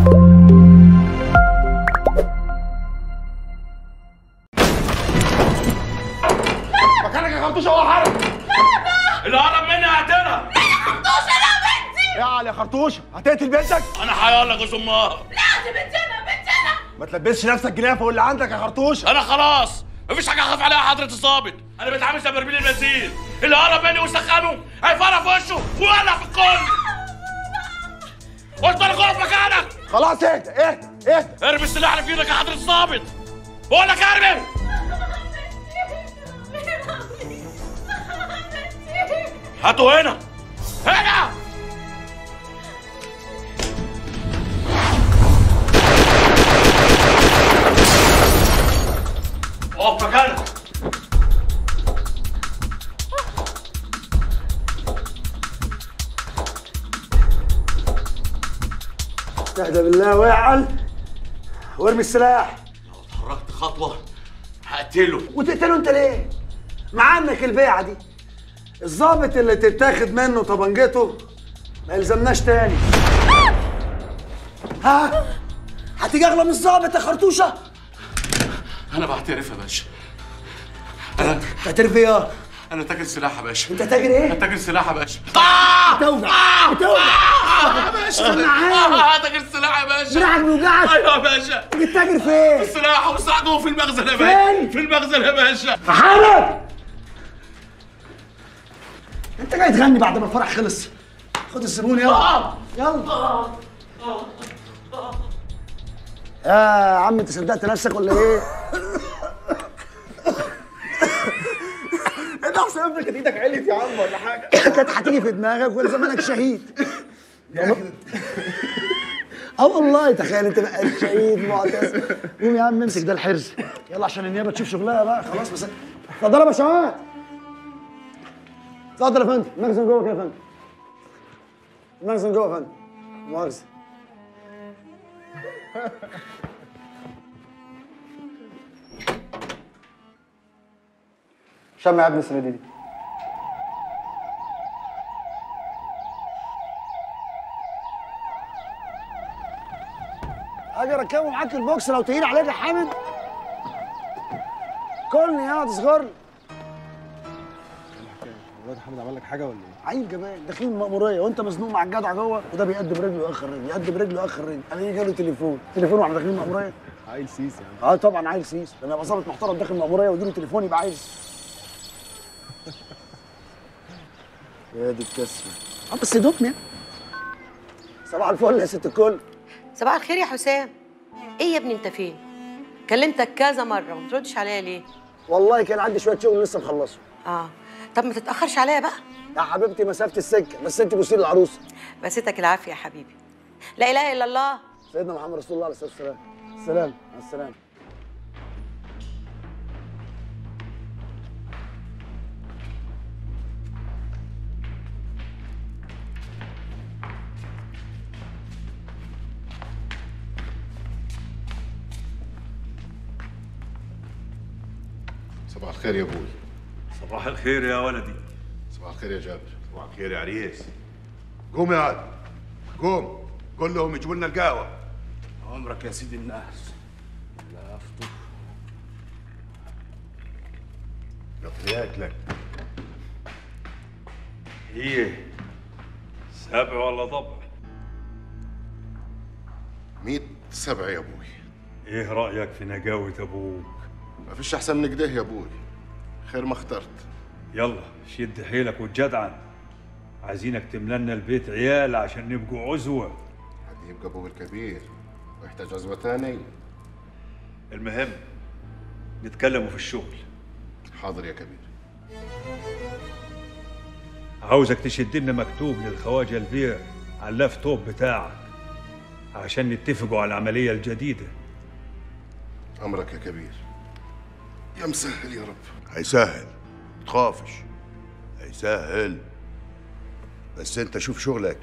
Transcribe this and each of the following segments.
مكانك يا خرطوش هو حرب اللي قرب مني هقتلها خرطوشة لا بنتي يا علي يا خرطوش هتقتل بنتك انا حيالك يا امها لا دي بنتنا بنتنا ما تلبسش نفسك جنافه واللي عندك يا خرطوش انا خلاص مفيش حاجه اخاف عليها حضره الظابط انا بتعامل زي برميل البنزين اللي قرب مني وسخنه هيفرق في وشه ويولع في الكل قلت لك اقف مكانك خلاص اهدى اهدى اهدى ارمي السلاح اللي في ايدك يا حضره الظابط بقول لك ارمي هاتوا هنا هنا اقف مكانك اهدى بالله واعل وارمي السلاح اتحركت خطوه هقتله وتقتله انت ليه؟ معانك البيعه دي الظابط اللي تتاخد منه طبنجته ما يلزمناش تاني ها؟ هتيجي اغلى من الظابط يا خرطوشه؟ انا بعترف يا باشا انا تعترف ايه يا؟ انا تاجر سلاح يا باشا انت تاجر ايه؟ انا تاجر سلاح يا باشا بتوجع بتوجع يا باشا استنى عادي. آه، تاجر سلاح يا باشا دراعك بيوجعك ايوه يا باشا بتتاجر فين؟ السلاح وساعده في المخزن يا باشا فين؟ في المخزن يا باشا حارب انت جاي تغني بعد ما الفرح خلص خد الزبون يلا يلا يا عم انت صدقت نفسك ولا ايه؟ انت احسن ابنك كانت ايدك علت يا عم ولا حاجه كانت هتيجي في دماغك ولا زمانك شهيد اه والله تخيل انت بقى شهيد معتز قوم يا عم امسك ده الحرز يلا عشان النيابه تشوف شغلها بقى خلاص بس اتفضل يا باشمهندس اتفضل يا فندم المخزن جوه كده يا فندم المخزن جوه يا فندم مؤاخذة شمع يا ابني السنة دي اجي اركبه معاك البوكس لو تقيل عليك يا حامد كلني يا تصغر الواد حامد عمل لك حاجه ولا ايه؟ عيل جمال داخلين مأمورية وانت مزنوق مع الجدع جوه وده بيقدم رجله ياخر رجل يقدم رجله ياخر رجل انا يجي له تليفون تليفون واحنا داخلين مأمورية عيل سيس يعني اه طبعا عيل سيس لما يبقى ظابط محترم داخل مأمورية ويجي له تليفون يبقى عايز يا دي الكسفة اه بس دوبني صباح الفل يا ست الكل صباح الخير يا حسام ايه يا ابني انت فين كلمتك كذا مره وما تردش عليا ليه والله كان عندي شوية شغل لسه مخلصه اه طب ما تتاخرش عليا بقى يا حبيبتي مسافة السكة بس انت بوسي العروسة بسيتك العافيه يا حبيبي لا اله الا الله سيدنا محمد رسول الله عليه الصلاة والسلام السلام مع السلامة صباح الخير يا ابوي صباح الخير يا ولدي صباح الخير يا جابر صباح الخير يا عريس قوم يا عاد قوم قول لهم يجيبوا لنا القهوه عمرك يا سيدي الناس لا افطر قطريات لك ايه سبع ولا ضبع ميت سبع يا ابوي ايه رايك في نجاوه ابوك ما فيش احسن من كده يا ابوي خير ما اخترت يلا شد حيلك وتجدعن عايزينك تملنا البيت عيال عشان نبقوا عزوه حد يبقى ابوه الكبير ويحتاج عزوه تاني المهم نتكلموا في الشغل حاضر يا كبير عاوزك تشد لنا مكتوب للخواجه البيع على اللابتوب بتاعك عشان نتفقوا على العمليه الجديده امرك يا كبير يا مسهل يا رب هيسهل تخافش هيسهل بس انت شوف شغلك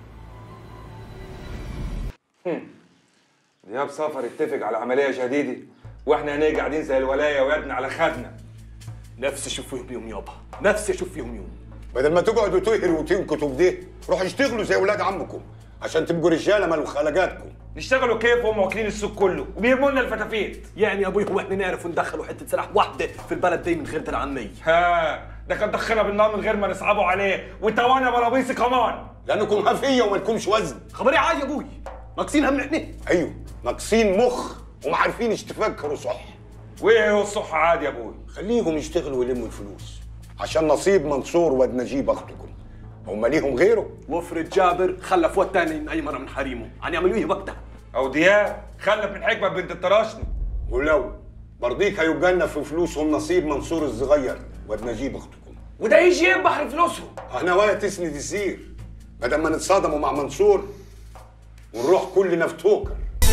دياب سفر اتفق على عمليه جديده واحنا هنا قاعدين زي الولايه ويدنا على خدنا نفسي اشوف فيهم يوم يابا نفسي اشوف فيهم يوم بدل ما تقعدوا تهروا وتنكتوا كده روحوا اشتغلوا زي ولاد عمكم عشان تبقوا رجاله مالوا خلقاتكم نشتغلوا كيف وهم واكلين السوق كله وبيرموا لنا الفتافيت يعني يا ابوي هو احنا نعرف ندخلوا حته سلاح واحده في البلد دي من غير درع عمي ها ده كان دخلنا بالنار من غير ما نصعبوا عليه وتوانا بلابيسي كمان لانكم هفيه وما لكمش وزن خبري عادي يا ابوي ناقصين هم احنا ايوه ناقصين مخ وما عارفين تفكروا صح وايه هو الصح عادي يا ابوي خليهم يشتغلوا ويلموا الفلوس عشان نصيب منصور واد نجيب اختكم هم ليهم غيره وفرد جابر خلف واد تاني من اي مره من حريمه عن يعملوا ايه وقتها او دياب خلف من حكمه بنت الطراشني ولو برضيك هيبقى لنا في فلوسهم نصيب منصور الصغير واد نجيب اختكم وده يجي بحر فلوسهم احنا وقت تسند السير بدل ما نتصادموا مع منصور ونروح كلنا في توكر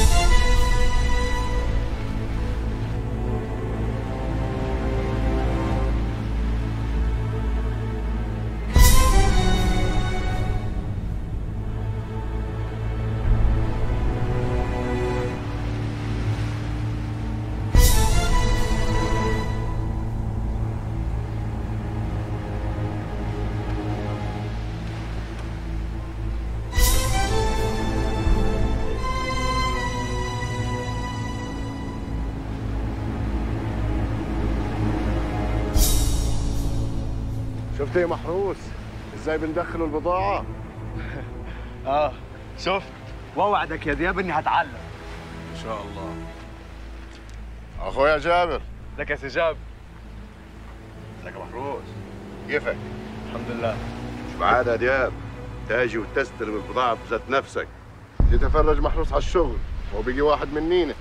شفت ايه محروس ازاي بندخلوا البضاعة اه شفت واوعدك يا دياب اني هتعلم ان شاء الله اخويا جابر لك يا سي جاب ازيك يا محروس كيفك الحمد لله مش بعادة يا دياب تاجي وتستلم البضاعة بذات نفسك جيت افرج محروس على الشغل هو بيجي واحد منينا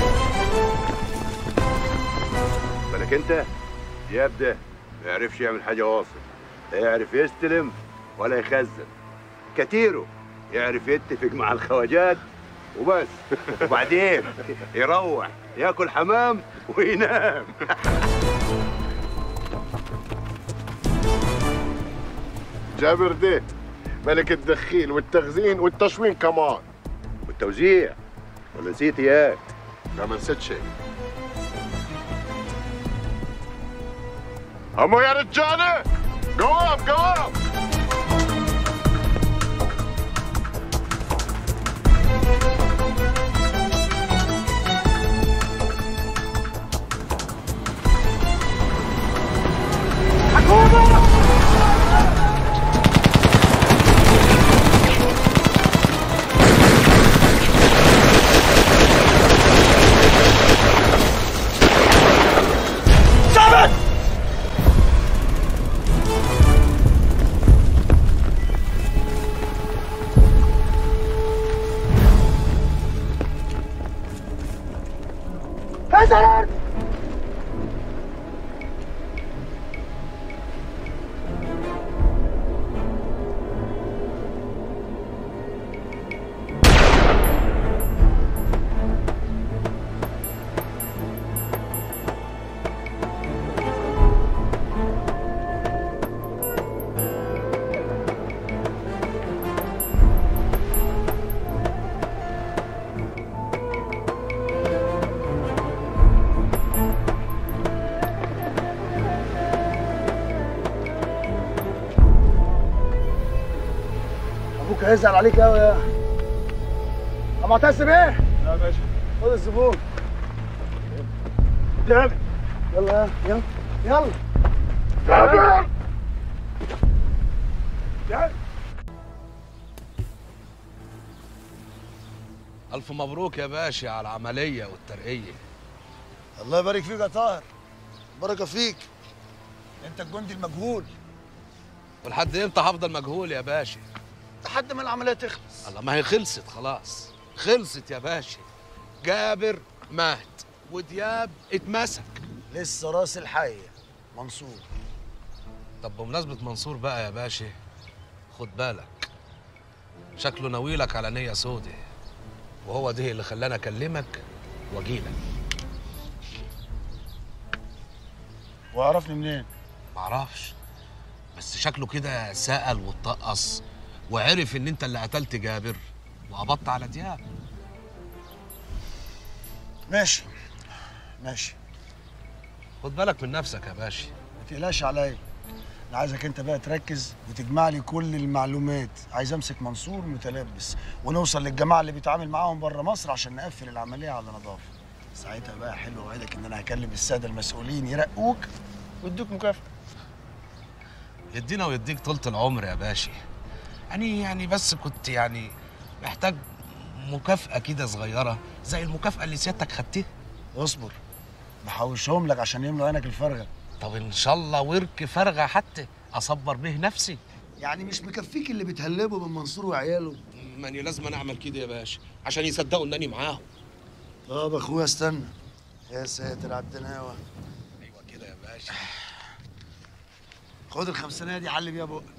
بالك انت دياب ده ما يعرفش يعمل حاجة واصل لا يعرف يستلم ولا يخزن كتيره يعرف يتفق مع الخواجات وبس وبعدين يروح ياكل حمام وينام جابر ده ملك الدخيل والتخزين والتشوين كمان والتوزيع ولا نسيت اياك لا ما نسيت شيء همو يا رجاله قوام قوام ابوك هيزعل عليك قوي يا يا معتصم ايه؟ لا ماشي خد الزبون يلا يلا يلا يلا جابر ألف مبروك يا باشا على العملية والترقية الله يبارك فيك يا طاهر بركه فيك انت الجندي المجهول ولحد امتى هفضل مجهول يا باشا لحد ما العمليه تخلص الله ما هي خلصت خلاص خلصت يا باشا جابر مات ودياب اتمسك لسه راس الحيه منصور طب بمناسبة منصور بقى يا باشا خد بالك شكله ناويلك على نية سودة وهو ده اللي خلاني اكلمك واجيلك وعرفني منين؟ معرفش بس شكله كده سأل واتطقص وعرف ان انت اللي قتلت جابر وقبضت على دياب ماشي ماشي خد بالك من نفسك يا باشا ما تقلقش عليا انا عايزك انت بقى تركز وتجمع لي كل المعلومات عايز امسك منصور متلبس ونوصل للجماعه اللي بيتعامل معاهم بره مصر عشان نقفل العمليه على نظافه ساعتها بقى حلو اوعدك ان انا هكلم الساده المسؤولين يرقوك ويدوك مكافاه يدينا ويديك طولة العمر يا باشا يعني يعني بس كنت يعني محتاج مكافأة كده صغيرة زي المكافأة اللي سيادتك خدتها اصبر بحوشهم لك عشان يملوا عينك الفارغه طب ان شاء الله ورك فارغة حتى اصبر به نفسي يعني مش مكفيك اللي بتهلبه من منصور وعياله ماني لازم أنا اعمل كده يا باشا عشان يصدقوا انني معاهم طب اخويا استنى يا ساتر على الدناوه ايوه كده يا باشا خد الخمسينيه دي علي بيها بقك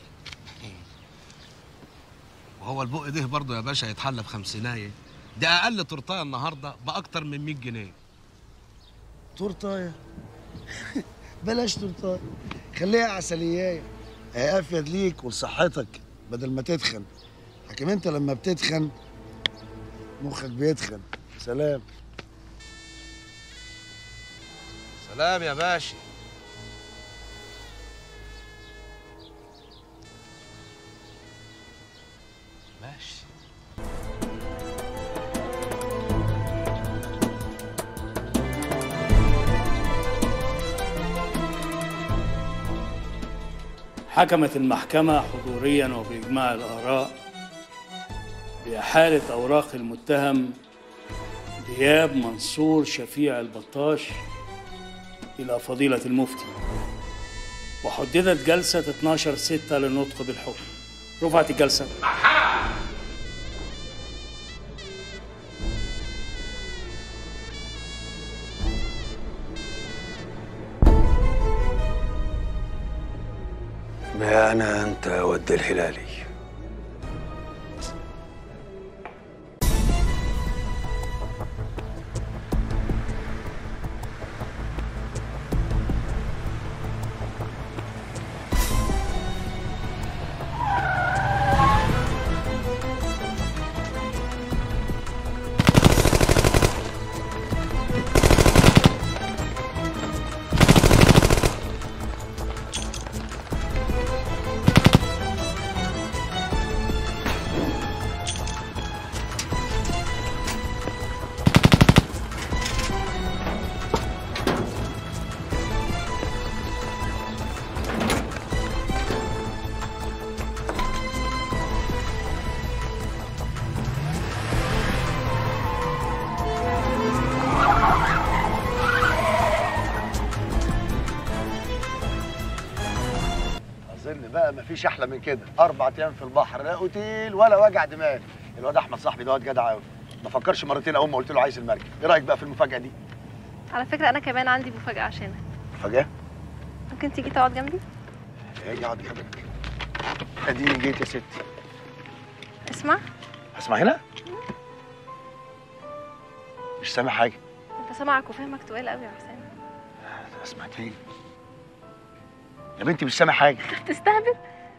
وهو البق ده برضه يا باشا يتحلى بخمسينايه ده اقل تورتايه النهارده باكتر من 100 جنيه تورتايه بلاش تورتايه خليها عسليايه هي افيد ليك ولصحتك بدل ما تتخن لكن انت لما بتتخن مخك بيتخن سلام سلام يا باشا ماشي حكمت المحكمة حضوريا وبإجماع الآراء بإحالة أوراق المتهم دياب منصور شفيع البطاش إلى فضيلة المفتي وحددت جلسة 12 6 للنطق بالحكم رفعت الجلسة ما أنا أنت ود الهلالي اظن بقى مفيش احلى من كده اربع ايام في البحر لا اوتيل ولا وجع دماغ الواد احمد صاحبي دوت جدع قوي ما فكرش مرتين اول ما قلت له عايز المركب ايه رايك بقى في المفاجاه دي على فكرة أنا كمان عندي مفاجأة عشانك مفاجاه ممكن تيجي تقعد جنبي؟ اجي اقعد جنبك اديني جيت يا ستي اسمع اسمع هنا مش سامع حاجه أنت سامعك وفهمك تقال قوي يا حسام اسمع تاني يا بنتي مش سامع حاجه تستهبل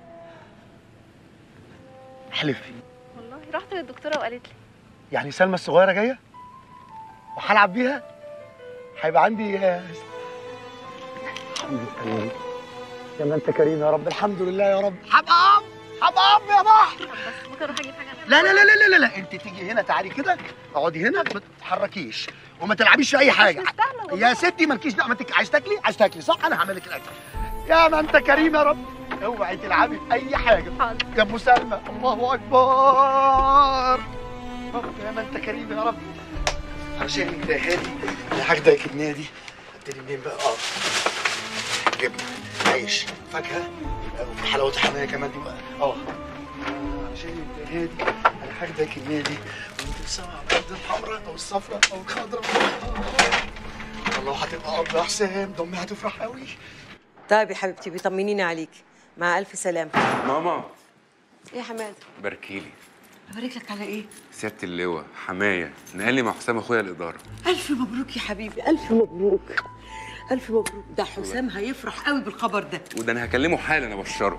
احلفي والله رحت للدكتورة وقالت لي يعني سلمى الصغيره جايه وهلعب بيها هيبقى عندي آه، الحمد لله يا ما انت كريم يا رب الحمد لله يا رب هبقى اب هبقى اب يا بحر بس ممكن أروح أجيب حاجة لا لا لا لا لا لا, لا. انت تيجي هنا تعالي كده اقعدي هنا ما تتحركيش وما تلعبيش في اي حاجه يا ستي مالكيش دعوه ما تك- عايز تاكلي عايز تاكلي صح انا هعمل لك الاكل يا ما انت كريم يا رب اوعي تلعبي في اي حاجه يا ام سلمى الله اكبر رب يا ما انت كريم يا رب عشان انت يا هادي انا هاخدك النادي ابتدي منين بقى اه جبنه عيش فاكهه يبقى وفي حلاوه حمايه كمان دي بقى اه عشان انت يا هادي انا هاخدك النادي وانت سامع الارض الحمراء او الصفراء او الخضراء آه. والله هتبقى اب يا حسام دمي هتفرح قوي طيب يا حبيبتي بيطمنيني عليك مع ألف سلامة ماما إيه يا حماد باركيلي أبارك لك على إيه؟ سياده اللواء حمايه نقل لي مع حسام اخويا الاداره ألف مبروك يا حبيبي ألف مبروك ألف مبروك ده حسام هيفرح قوي بالخبر ده وده انا هكلمه حالا ابشره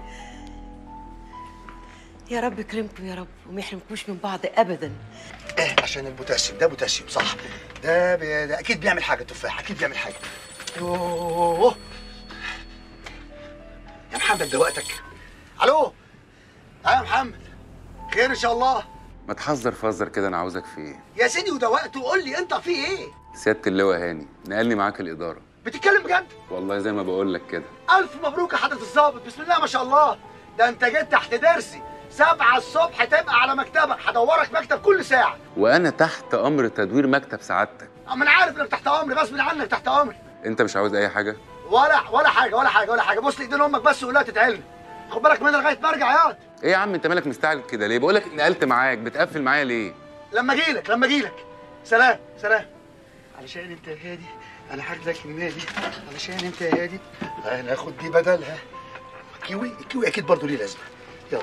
يا رب يكرمكم يا رب وما يحرمكوش من بعض أبدا ايه عشان البوتاسيوم ده بوتاسيوم صح ده, بي... ده اكيد بيعمل حاجه التفاح اكيد بيعمل حاجه يوه محمد ده وقتك الو ها يا محمد خير ان شاء الله ما تحذر فذر كده انا عاوزك في ايه يا سيدي وده وقته قول لي انت في ايه سياده اللواء هاني نقلني معاك الاداره بتتكلم بجد والله زي ما بقول لك كده الف مبروك يا حضره الظابط بسم الله ما شاء الله ده انت جيت تحت درسي سبعة الصبح تبقى على مكتبك هدورك مكتب كل ساعة وانا تحت امر تدوير مكتب سعادتك اما انا عارف انك تحت امري غصب عنك تحت امري انت مش عاوز اي حاجه ولا ولا حاجة ولا حاجة ولا حاجة بص لايدين امك بس وقول لها تتعلم خد بالك منها لغاية ما ارجع ياض ايه يا عم انت مالك مستعجل كده ليه بقول لك نقلت معاك بتقفل معايا ليه لما اجيلك لما اجيلك سلام سلام علشان انت يا هادي انا هاخدك النادي علشان انت يا هادي انا اخد دي بدلها كيوي الكيوي اكيد برضه ليه لازمه يلا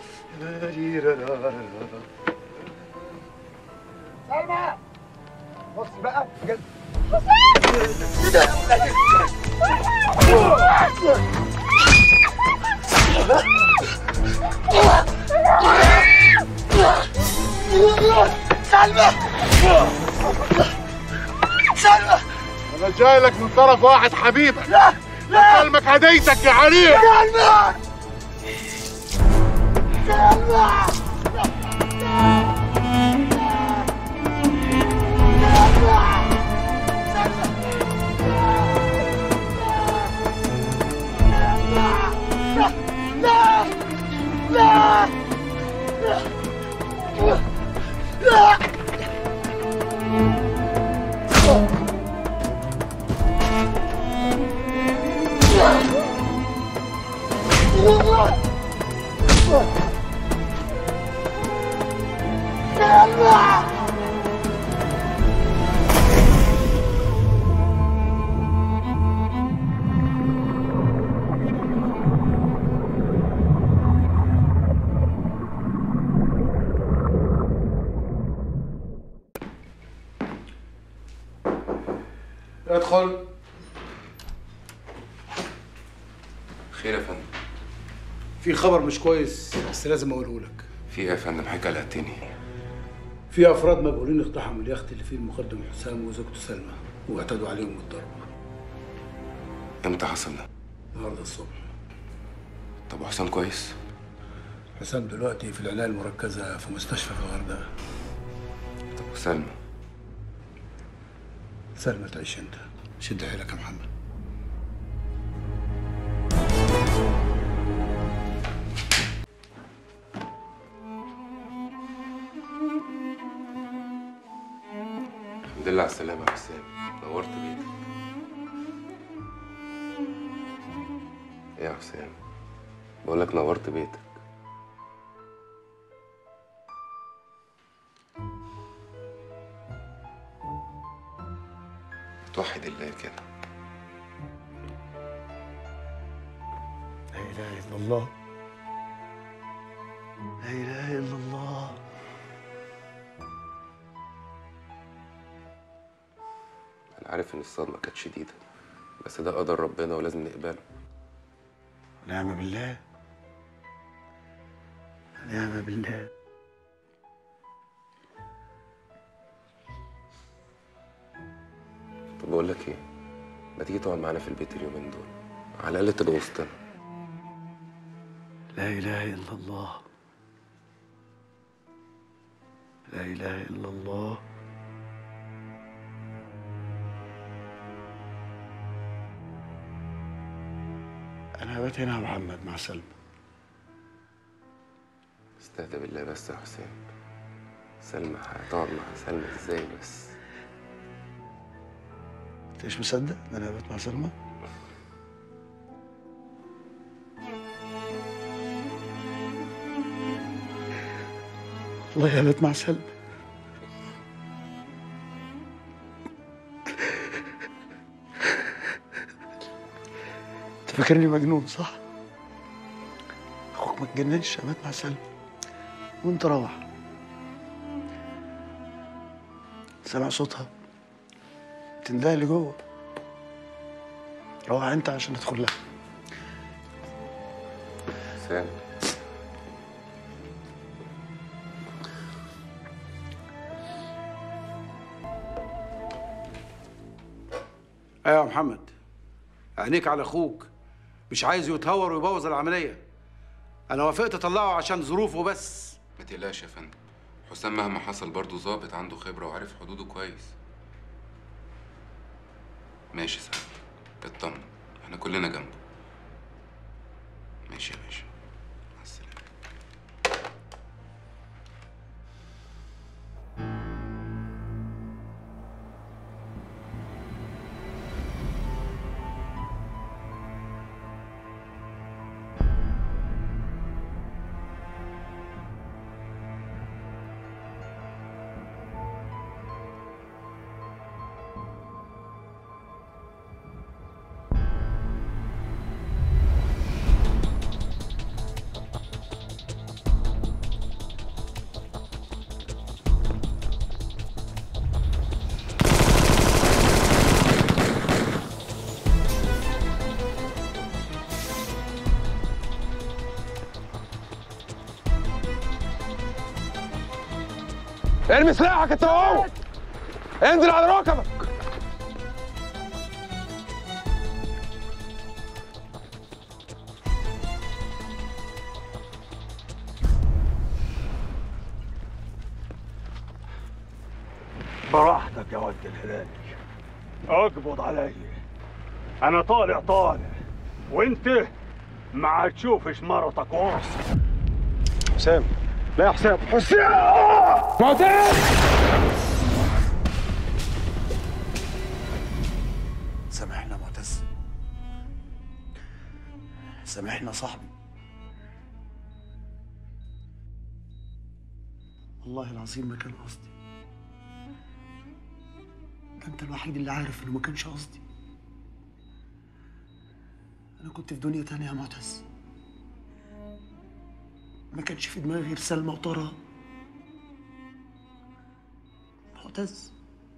سلمى بصي بقى بجد ايه ده؟ سلمى سلمى انا جاي لك من طرف واحد حبيبك لا لا سلمك هديتك يا عريق سلمى سلمى لا لا لا ادخل خير يا فندم في خبر مش كويس بس لازم اقوله لك في ايه يا فندم حاجه قلقتني في افراد مجهولين اقتحموا اليخت اللي فيه المقدم حسام وزوجته سلمى واعتدوا عليهم بالضرب امتى حصل ده النهارده الصبح طب وحسام كويس حسام دلوقتي في العنايه المركزه في مستشفى في الغردقه طب وسلمى سلمى تعيش انت شد حيلك يا محمد الحمد لله على السلامه يا حسام نورت بيتك ايه يا حسام بقول لك نورت بيتك توحد الله كده لا اله الا الله لا اله الا الله انا عارف ان الصدمه كانت شديده بس ده قدر ربنا ولازم نقبله نعم بالله نعم بالله طب بقول لك ايه ما تيجي تقعد معانا في البيت اليومين دول على الاقل تبقى وسطنا لا اله الا الله لا اله الا الله انا بات هنا يا محمد مع سلمى استهدى بالله بس يا حسام سلمى هتقعد مع سلمى ازاي بس انت مش مصدق ان انا بات مع سلمى والله يا بات مع سلمى انت فاكرني مجنون صح؟ اخوك ما اتجننش مات مع سلمى وانت روح سامع صوتها تندهلي جوه روح انت عشان ادخل لها حسام ايوه يا محمد عينيك على اخوك مش عايز يتهور ويبوظ العمليه انا وافقت اطلعه عشان ظروفه بس ما تقلقش يا فندم حسام مهما حصل برضه ظابط عنده خبرة وعارف حدوده كويس ماشي سعد اطمن احنا كلنا جنبه ماشي يا باشا مع السلامة ارمي سلاحك انت وهو انزل على ركبك براحتك يا ولد الهلالي اقبض عليا انا طالع طالع وانت ما هتشوفش مرتك واصل حسام لا يا حسام حسام معتز سامحنا يا معتز سامحنا يا صاحبي والله العظيم ما كان قصدي ده انت الوحيد اللي عارف انه ما كانش قصدي انا كنت في دنيا تانية يا معتز ما كانش في دماغي غير سلمى وطارق معتز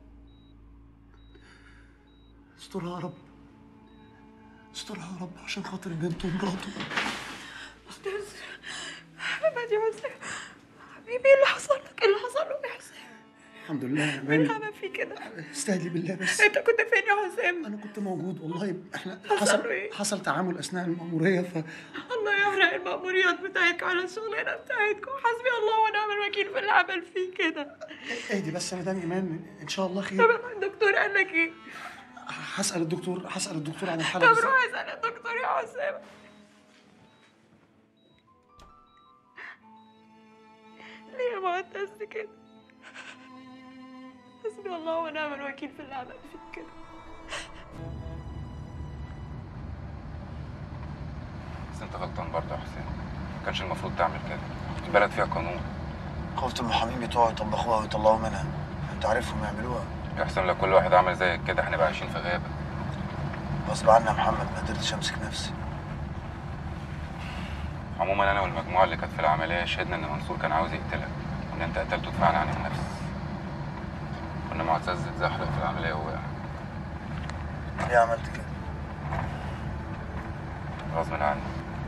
استرها يا رب استرها يا رب عشان خاطر بنته ومراته معتز حبيبتي يا حسام حبيبي ايه اللي حصل لك؟ ايه اللي حصل له يا حسام؟ الحمد لله يا مين مان عمل فيه كده؟ استهدي بالله بس انت كنت فين يا حسام؟ انا كنت موجود والله احنا حصل حصل إيه؟ حصل تعامل اثناء المأمورية ف الله يحرق المأموريات بتاعتكم على الشغلانة بتاعتكم حسبي الله ونعم الوكيل في اللي عمل فيه كده اهدي بس يا مدام ايمان ان شاء الله طب خير الدكتور قال لك ايه؟ هسأل الدكتور هسأل الدكتور عن طب الحالة بالظبط. روح اسأل الدكتور يا حسام ليه يا معتز كده؟ حسبي الله ونعم الوكيل في اللي عمل فيك كده بس انت غلطان برضه يا حسام ما كانش المفروض تعمل كده البلد فيها قانون خفت المحامين بتوعه يطبخوها ويطلعوا منها انت عارفهم يعملوها يا حسام لو كل واحد عمل زيك كده هنبقى عايشين في غابة غصب عني يا محمد ما قدرتش امسك نفسي عموما انا والمجموعة اللي كانت في العملية شهدنا ان منصور كان عاوز يقتلك وان انت قتلته دفاعا عن النفس وان معتز اتزحلق في العملية ووقع ليه عملت كده؟ غصب عني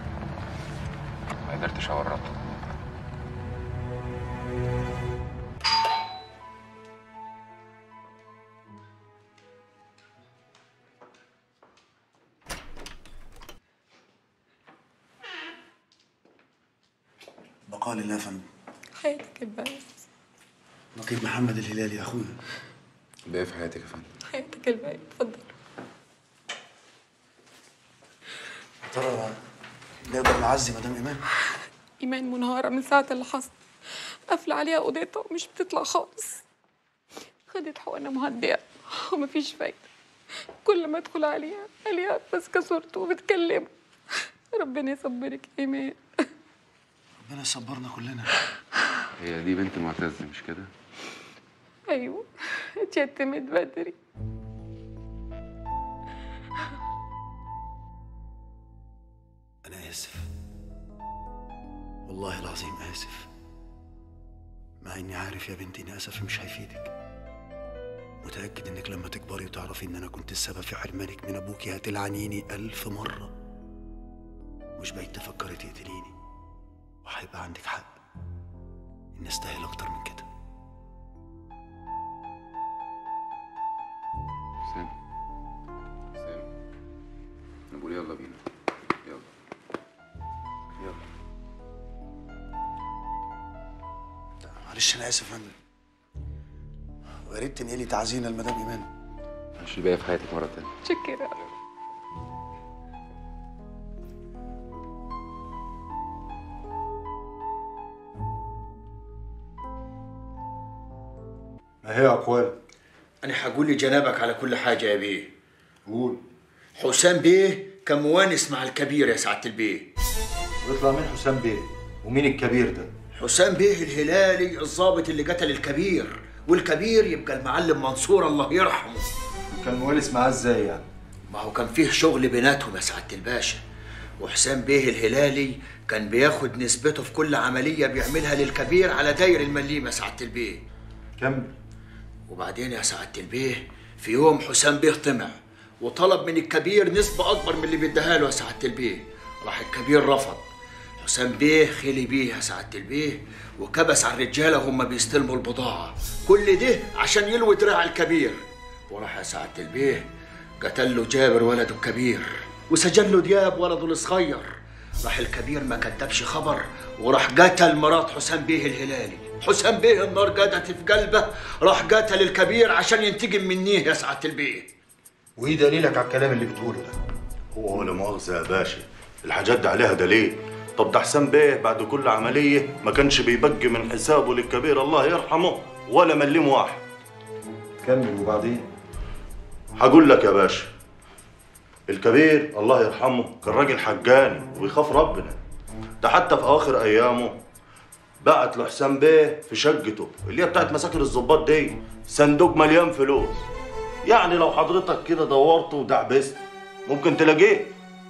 ما قدرتش اورطه بقال الله يا فندم حياتك البائس نقيب محمد الهلالي يا اخويا باقي في حياتك يا فندم حياتك البائس اتفضل يا ترى نقدر نعزي مدام ايمان إيمان منهارة من ساعة اللي حصل قافلة عليها أوضتها ومش بتطلع خالص خدت حقنة مهدئة ومفيش فايدة كل ما أدخل عليها عليها ماسكة صورته وبتكلمه ربنا يصبرك يا إيمان ربنا يصبرنا كلنا هي دي بنت معتز مش كده أيوه اتيتمت بدري انا اسف والله العظيم اسف مع اني عارف يا بنتي ان اسفي مش هيفيدك متاكد انك لما تكبري وتعرفي ان انا كنت السبب في حرمانك من ابوكي هتلعنيني الف مره مش بعيد تفكري تقتليني وهيبقى عندك حق اني استاهل اكتر من كده حسام حسام انا بقول يلا بينا معلش انا اسف يا فندم ويا ريت تنقلي تعزينا لمدام ايمان مش الباقي في حياتك مره تانيه شكرا ما هي أقوال أنا هقول لجنابك على كل حاجة يا بيه قول حسام بيه كان موانس مع الكبير يا سعادة البيه ويطلع مين حسام بيه ومين الكبير ده حسام بيه الهلالي الضابط اللي قتل الكبير والكبير يبقى المعلم منصور الله يرحمه كان موالس معاه ازاي يعني ما هو كان فيه شغل بيناتهم يا سعادة الباشا وحسام بيه الهلالي كان بياخد نسبته في كل عملية بيعملها للكبير على داير المليم يا سعادة البيه كمل وبعدين يا سعادة البيه في يوم حسام بيه طمع وطلب من الكبير نسبة أكبر من اللي بيديها له يا سعادة البيه راح الكبير رفض حسام بيه خلي بيه يا سعادة البيه وكبس على الرجالة وهم بيستلموا البضاعة كل ده عشان يلوي دراع الكبير وراح يا سعادة البيه قتل له جابر ولده الكبير وسجل له دياب ولده الصغير راح الكبير ما كتبش خبر وراح قتل مرات حسام بيه الهلالي حسام بيه النار جدت في قلبه راح قتل الكبير عشان ينتقم منيه يا سعادة البيه وايه دليلك على الكلام اللي بتقوله ده هو ولا مؤاخذة يا باشا الحاجات دي عليها دليل طب ده حسام بيه بعد كل عملية ما كانش بيبقي من حسابه للكبير الله يرحمه ولا مليم واحد كمل وبعدين هقول لك يا باشا الكبير الله يرحمه كان راجل حجاني ويخاف ربنا ده حتى في اواخر ايامه بعت له حسام بيه في شقته اللي هي بتاعت مساكن الظباط دي صندوق مليان فلوس يعني لو حضرتك كده دورت ودعبست ممكن تلاقيه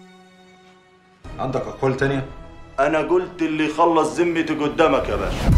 عندك اقوال تانية انا قلت اللي يخلص ذمتي قدامك يا باشا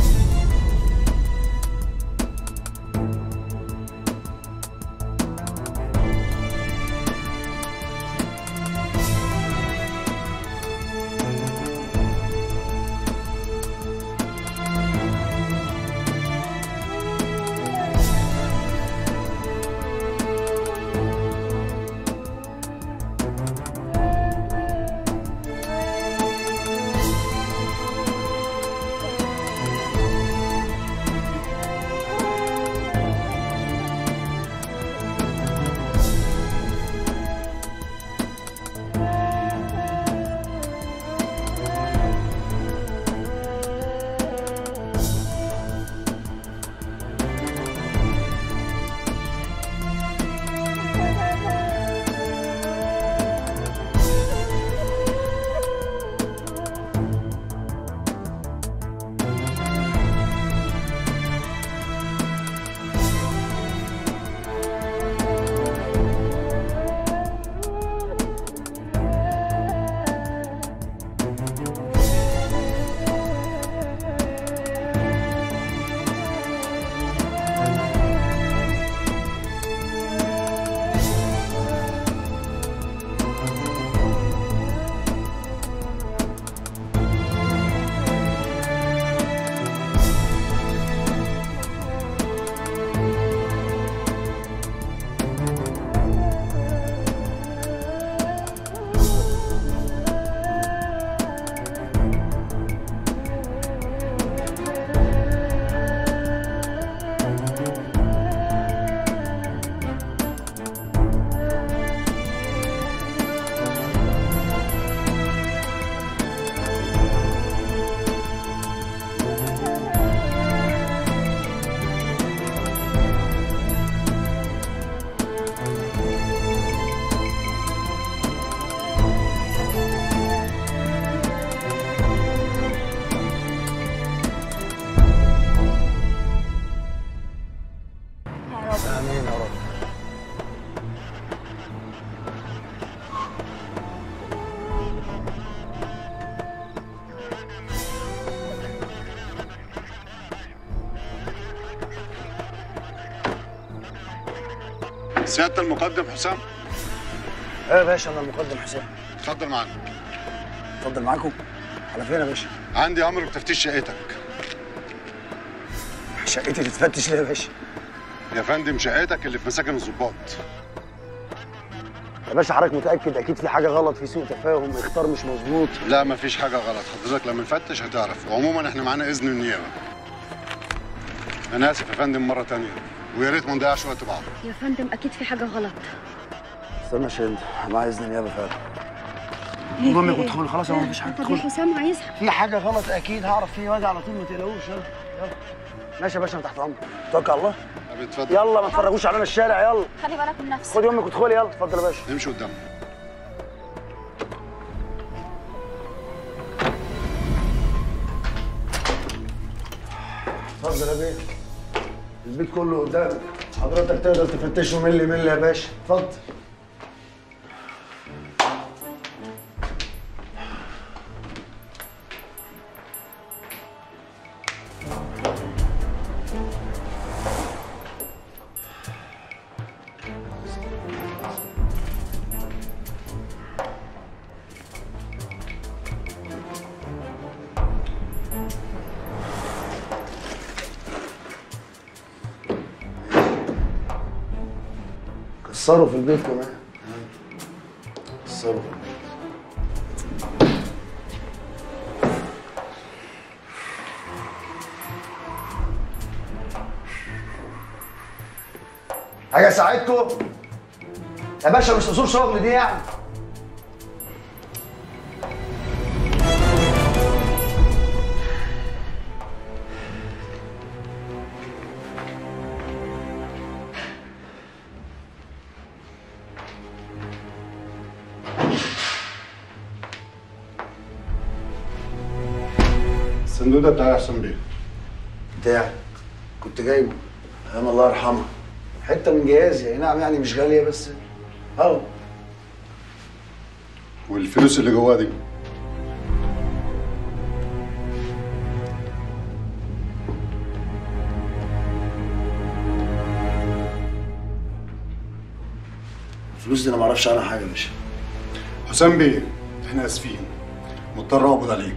امين يا رب سيادة المقدم حسام ايه يا باشا انا المقدم حسام اتفضل معانا اتفضل معاكم على فين يا باشا عندي امر بتفتيش شقتك شقتي تتفتش ليه يا باشا يا فندم شقتك اللي في مساكن الظباط يا باشا حضرتك متاكد اكيد في حاجه غلط في سوء تفاهم اختار مش مظبوط لا مفيش حاجة غلط حضرتك لما نفتش هتعرف وعموما احنا معانا اذن النيابة انا اسف يا فندم مره تانية ويا ريت ما نضيعش وقت بعض يا فندم اكيد في حاجه غلط استنى شند مع اذن النيابه فعلا المهم يكون ادخل خلاص هو مفيش حاجه طب يا ادخل حسام عايزها في حاجه غلط اكيد هعرف فيه واجي على طول ما تقلقوش يلا يلا ماشي يا باشا أنا تحت امرك توكل على الله اتفضل يلا ما تفرجوش علينا الشارع يلا خلي بالك من نفسك خدي امك وادخلي يلا اتفضل يا باشا امشي قدام اتفضل يا بيه البيت كله قدامك حضرتك تقدر تفتشه ملي ملي يا باشا اتفضل كسروا في البيت كمان كسروا في البيت حاجة ساعدكم يا باشا مش اصول شغل دي يعني الصندوق ده بتاع حسام بيه بتاعي كنت جايبه ايام الله يرحمها حته من جهازي اي نعم يعني مش غاليه بس اهو والفلوس اللي جواه دي الفلوس دي انا ما اعرفش عنها حاجه يا باشا حسام بيه احنا اسفين مضطر اقبض عليك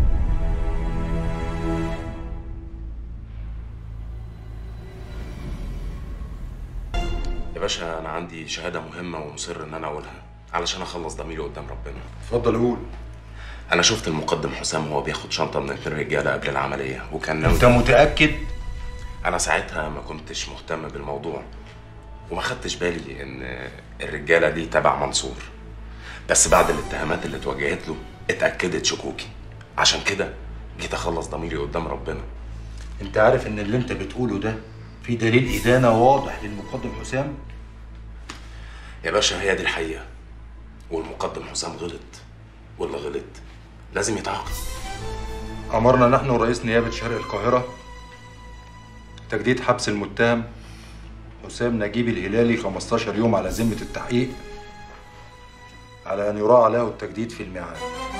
يا باشا انا عندي شهاده مهمه ومصر ان انا اقولها علشان اخلص ضميري قدام ربنا اتفضل قول انا شفت المقدم حسام وهو بياخد شنطه من اتنين رجاله قبل العمليه وكان ناوي انت متاكد انا ساعتها ما كنتش مهتم بالموضوع وما خدتش بالي ان الرجاله دي تبع منصور بس بعد الاتهامات اللي اتوجهت له اتاكدت شكوكي عشان كده جيت اخلص ضميري قدام ربنا انت عارف ان اللي انت بتقوله ده في دليل ادانه واضح للمقدم حسام يا باشا هي دي الحقيقه والمقدم حسام غلط واللي غلط لازم يتعاقب امرنا نحن رئيس نيابه شرق القاهره تجديد حبس المتهم حسام نجيب الهلالي 15 يوم على ذمه التحقيق على ان يراعى له التجديد في الميعاد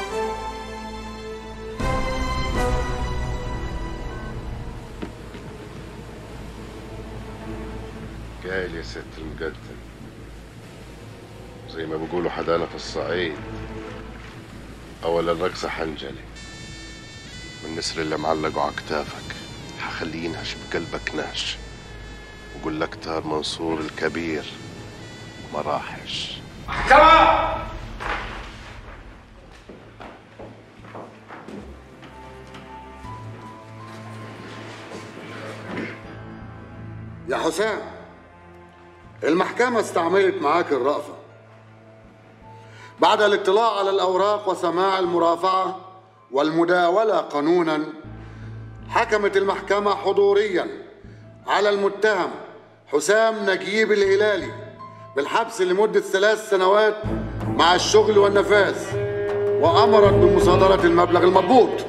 قايل يا ست المقدم زي ما بيقولوا حدانا في الصعيد أول الرقصة حنجلي والنسر اللي معلقه على كتافك حخليه ينهش بقلبك نهش وقول لك تار منصور الكبير ما راحش محكمة يا حسام المحكمة استعملت معاك الرأفة بعد الاطلاع على الأوراق وسماع المرافعة والمداولة قانونا حكمت المحكمة حضوريا على المتهم حسام نجيب الهلالي بالحبس لمدة ثلاث سنوات مع الشغل والنفاذ وأمرت بمصادرة المبلغ المضبوط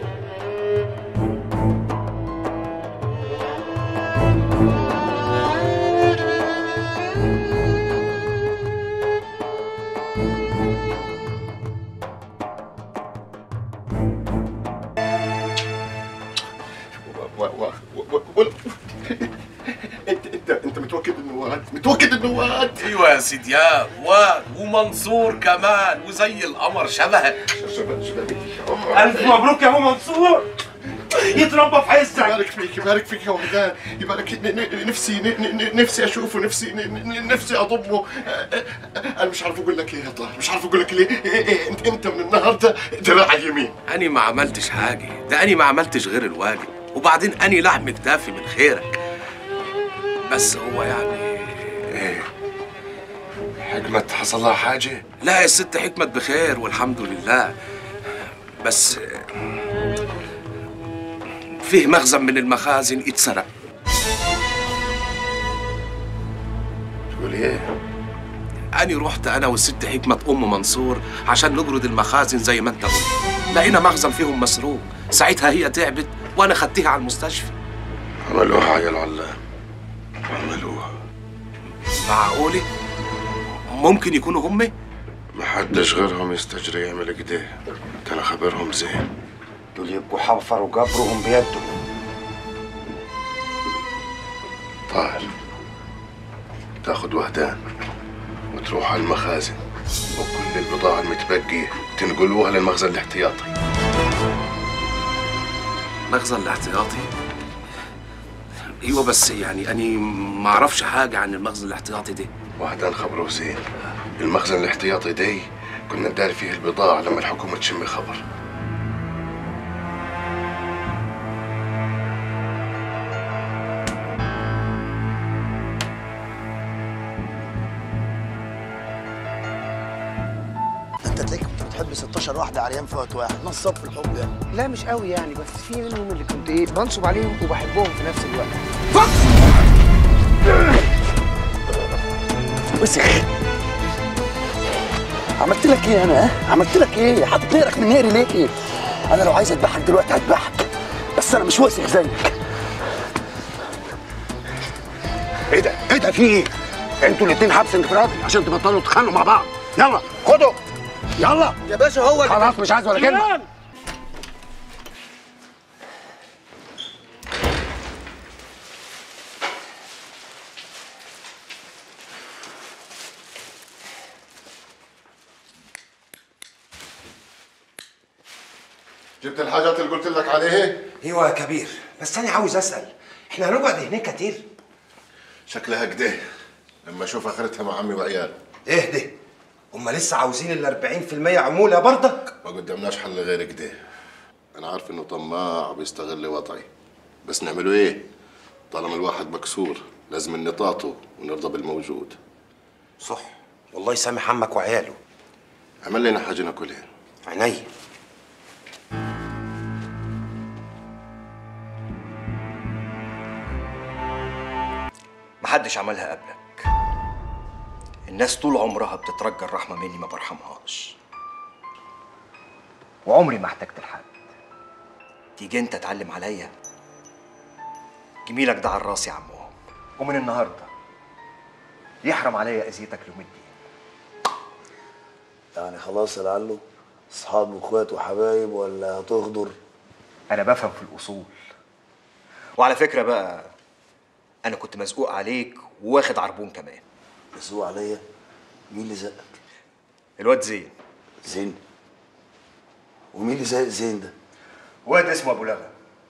و... و... و... و... انت انت انت متوكد انه واد متوكد انه واد ايوه يا سيدي يا واد ومنصور كمان وزي القمر شبهك ألف مبروك يا أبو منصور يتربى في عزك يبارك فيك يبارك فيك يا وحدان يبارك ن- ن- نفسي ن- ن- نفسي اشوفه نفسي ن- ن- نفسي اضمه انا مش عارف اقول لك ايه يا طارق مش عارف اقول لك ليه إيه إيه انت انت من النهارده دراع اليمين أني ما عملتش حاجة ده أني ما عملتش غير الواجب وبعدين أني لحم كتافي من خيرك بس هو يعني ايه حكمة حصل لها حاجة؟ لا يا ست حكمة بخير والحمد لله بس فيه مخزن من المخازن اتسرق تقول ايه؟ أنا رحت أنا والست حكمة أم منصور عشان نجرد المخازن زي ما أنت قلت لقينا مخزن فيهم مسروق ساعتها هي تعبت وأنا خدتها على المستشفى عملوها يا العلام عملوها معقولة؟ ممكن يكونوا هم؟ محدش غيرهم يستجري يعمل كده ده انا خبرهم زين دول يبقوا حفروا قبرهم بيدهم طاهر تاخد وحدان وتروح على المخازن وكل البضاعة المتبقية تنقلوها للمخزن الاحتياطي مخزن الاحتياطي ايوه بس يعني اني ما اعرفش حاجه عن المخزن الاحتياطي ده وحدان خبره زين المخزن الاحتياطي دي كنا نداري فيه البضاعة لما الحكومة تشم خبر انت تلاقيك كنت بتحب 16 واحده عريان في وقت واحد نصاب في الحب يعني لا مش قوي يعني بس في منهم اللي كنت ايه بنصب عليهم وبحبهم في نفس الوقت وسخ عملت لك ايه انا ها؟ عملت لك ايه؟ حاطط نقرك من نقري ليه؟ انا لو عايز اذبحك دلوقتي هذبحك بس انا مش وسخ زيك ايه ده؟ ايه ده في ايه؟ انتوا الاتنين حبس انفرادي عشان تبطلوا تتخانقوا مع بعض يلا خدوا يلا يا باشا هو اللي خلاص مش عايز ولا كلمه جبت الحاجات اللي قلت لك عليها ايوه يا كبير بس انا عاوز اسال احنا هنقعد هناك كتير شكلها كده لما اشوف اخرتها مع عمي وعيال ايه ده هما لسه عاوزين ال 40% عموله برضك ما قدامناش حل غير كده انا عارف انه طماع وبيستغل وضعي بس نعمله ايه طالما الواحد مكسور لازم نطاطه ونرضى بالموجود صح والله يسامح عمك وعياله عمل لنا حاجه ناكلها عينيا محدش عملها قبلك الناس طول عمرها بتترجى الرحمة مني ما برحمهاش وعمري ما احتجت لحد تيجي انت تعلم عليا جميلك ده على راسي يا عمهم ومن النهارده يحرم عليا اذيتك ليوم الدين يعني خلاص يا لعله اصحاب واخوات وحبايب ولا هتغدر انا بفهم في الاصول وعلى فكره بقى انا كنت مزقوق عليك وواخد عربون كمان مزقوق عليا مين اللي زقك الواد زين زين ومين اللي زق زين ده واد اسمه ابو لغم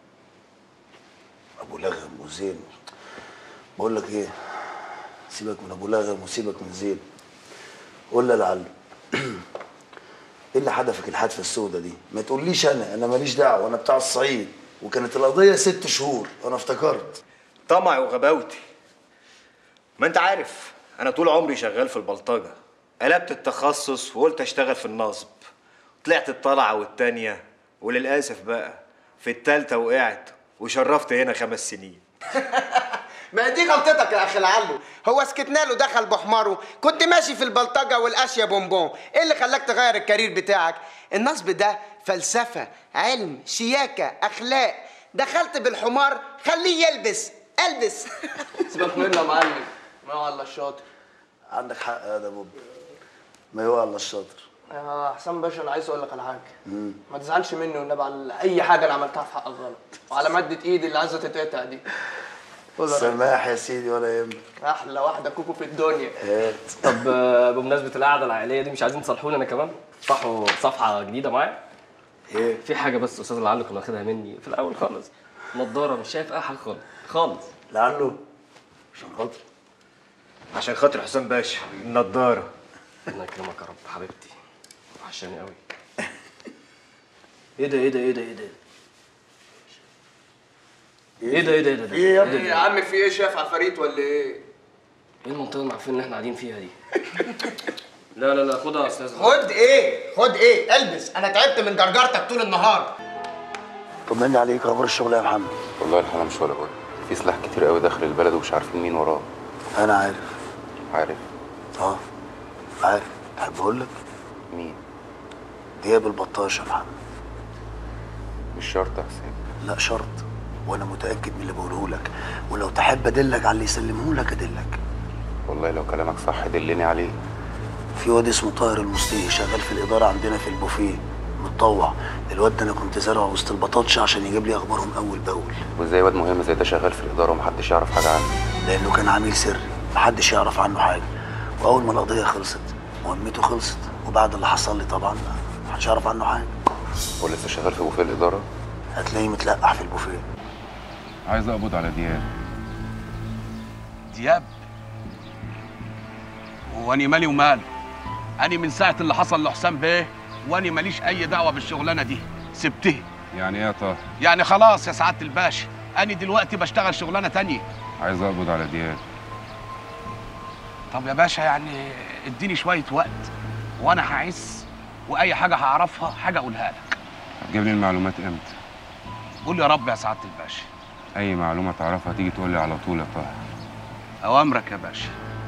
ابو لغم وزين بقول لك ايه سيبك من ابو لغم وسيبك من زين قول لي يا لعله ايه اللي حدفك الحادثه السوداء دي ما تقوليش انا انا ماليش دعوه انا بتاع الصعيد وكانت القضيه ست شهور انا افتكرت طمعي وغباوتي ما انت عارف انا طول عمري شغال في البلطجه قلبت التخصص وقلت اشتغل في النصب طلعت الطلعه والتانيه وللاسف بقى في التالتة وقعت وشرفت هنا خمس سنين ما دي غلطتك يا اخي العلو هو سكتنا له دخل بحماره كنت ماشي في البلطجه والاشياء بونبون ايه اللي خلاك تغير الكارير بتاعك النصب ده فلسفه علم شياكه اخلاق دخلت بالحمار خليه يلبس البس سيبك منه يا معلم ما هو الا الشاطر عندك حق يا ده بوب ما هو الا الشاطر يا حسام باشا انا عايز اقول لك على حاجه مم. ما تزعلش مني والنبي على اي حاجه انا عملتها في حقك غلط وعلى ماده ايدي اللي عايزه تتقطع دي خد يا راجل. سماح يا سيدي ولا يهمك احلى واحده كوكو في الدنيا هات طب آه، بمناسبة القعدة العائلية دي مش عايزين تصالحوني أنا كمان؟ تفتحوا صفحة جديدة معايا؟ إيه؟ في حاجة بس أستاذ العلو كان واخدها مني في الأول خالص نضارة مش شايف أي حاجة خالص خالص لعله عشان خاطر عشان خاطر حسام باشا النضاره الله يكرمك يا رب حبيبتي وحشاني قوي ايه ده ايه ده ايه ده ايه ده ايه ده ايه ده ايه ده ايه يا ايه يا عم في ايه شايف عفاريت ولا ايه؟ ايه المنطقه اللي عارفين ان احنا قاعدين فيها دي لا لا لا خدها يا استاذ خد ايه خد ايه البس انا تعبت من جرجرتك طول النهار طمني عليك اخبار الشغل يا محمد والله الحالة مش ولا بد في سلاح كتير قوي داخل البلد ومش عارفين مين وراه انا عارف عارف اه عارف تحب اقول لك مين دياب البطاش يا محمد مش شرط يا حسين لا شرط وانا متاكد من اللي بقوله لك ولو تحب ادلك على اللي يسلمه لك ادلك والله لو كلامك صح دلني عليه في واد اسمه طاهر المصري شغال في الاداره عندنا في البوفيه متطوع الواد ده انا كنت زارعه وسط البطاطش عشان يجيب لي اخبارهم اول باول وازاي واد مهم زي ده شغال في الإدارة ومحدش يعرف حاجة عنه لانه كان عميل سري محدش يعرف عنه حاجه واول ما القضيه خلصت مهمته خلصت وبعد اللي حصل لي طبعا محدش يعرف عنه حاجه هو لسه شغال في بوفيه الإدارة هتلاقيه متلقح في البوفيه عايز أقبض على دياب دياب واني مالي وماله اني من ساعه اللي حصل لحسام بيه واني ماليش اي دعوه بالشغلانه دي سبتها يعني ايه يا طه يعني خلاص يا سعاده الباشا اني دلوقتي بشتغل شغلانه تانية عايز أقبض على دياب طب يا باشا يعني اديني شويه وقت وانا هعس واي حاجه هعرفها حاجه اقولها لك هتجيب لي المعلومات امتى قول يا رب يا سعاده الباشا أي معلومة تعرفها تيجي تقول لي على طول يا طه اوامرك يا باشا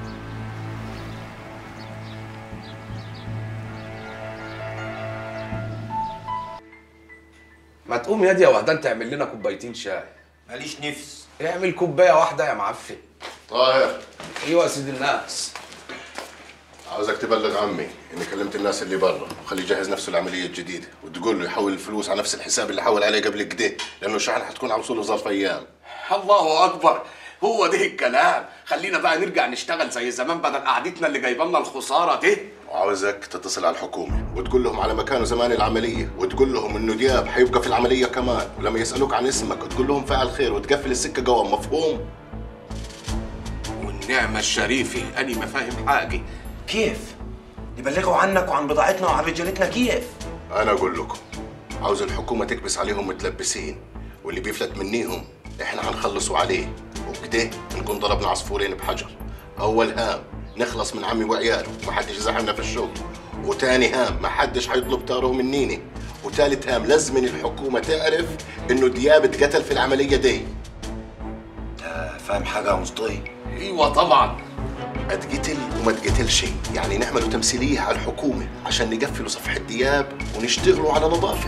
ما تقوم يا دي يا وحدان تعمل لنا كوبايتين شاي ماليش نفس اعمل كوبايه واحده يا معفن طاهر ايوه يا سيدي الناس عاوزك تبلغ عمي اني كلمت الناس اللي برا وخليه يجهز نفسه للعمليه الجديده وتقول له يحول الفلوس على نفس الحساب اللي حول عليه قبل كده لانه الشحن حتكون على وصوله ظرف ايام الله اكبر هو ده الكلام خلينا بقى نرجع نشتغل زي زمان بدل قعدتنا اللي جايبه لنا الخساره دي وعاوزك تتصل على الحكومه وتقول لهم على مكانه زمان العمليه وتقول لهم انه دياب حيبقى في العمليه كمان ولما يسالوك عن اسمك تقول لهم فاعل خير وتقفل السكه قوام مفهوم والنعمه الشريفه اني ما فاهم حاجه كيف يبلغوا عنك وعن بضاعتنا وعن رجالتنا كيف انا اقول لكم عاوز الحكومه تكبس عليهم متلبسين واللي بيفلت منيهم احنا هنخلصوا عليه وبكده نكون ضربنا عصفورين بحجر اول هام نخلص من عمي وعياله ومحدش يزعلنا في الشغل وتاني هام محدش هيطلب تاره منيني وتالت هام لازم الحكومه تعرف انه دياب اتقتل في العمليه دي فاهم حاجه يا مصطفى ايوه طبعا اتقتل وما اتقتلش يعني نعملوا تمثيليه على الحكومه عشان نقفلوا صفحه دياب ونشتغلوا على نظافه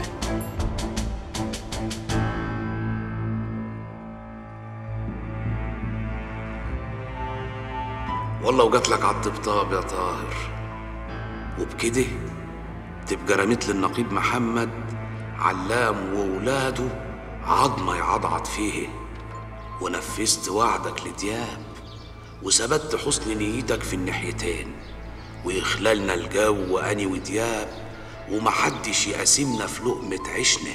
والله وجات لك على الطبطاب يا طاهر وبكده تبقى رميت للنقيب محمد علام وولاده عظمه يعضعض فيه ونفذت وعدك لدياب وثبت حسن نيتك في الناحيتين ويخلالنا الجو واني ودياب ومحدش يقاسمنا في لقمة عيشنا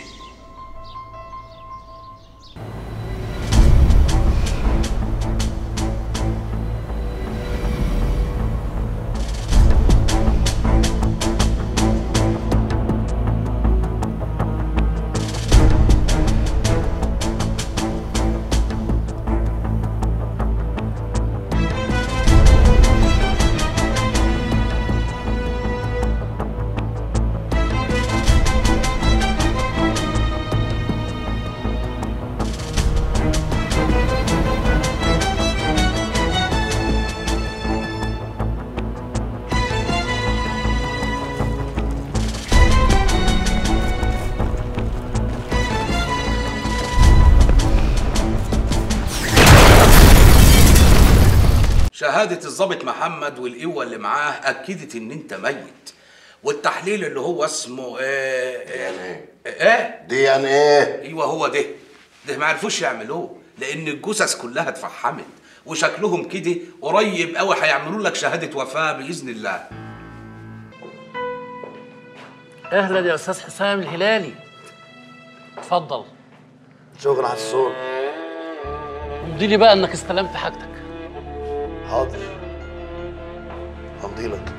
شهادة الضابط محمد والقوة اللي معاه أكدت إن أنت ميت والتحليل اللي هو اسمه إيه إيه إيه دي ان ايه أيوه هو ده ده ما عرفوش يعملوه لأن الجثث كلها اتفحمت وشكلهم كده قريب قوي هيعملوا لك شهادة وفاة بإذن الله اهلا يا استاذ حسام الهلالي اتفضل شكرا على الصوت امضي لي بقى انك استلمت حاجتك حاضر همضي لك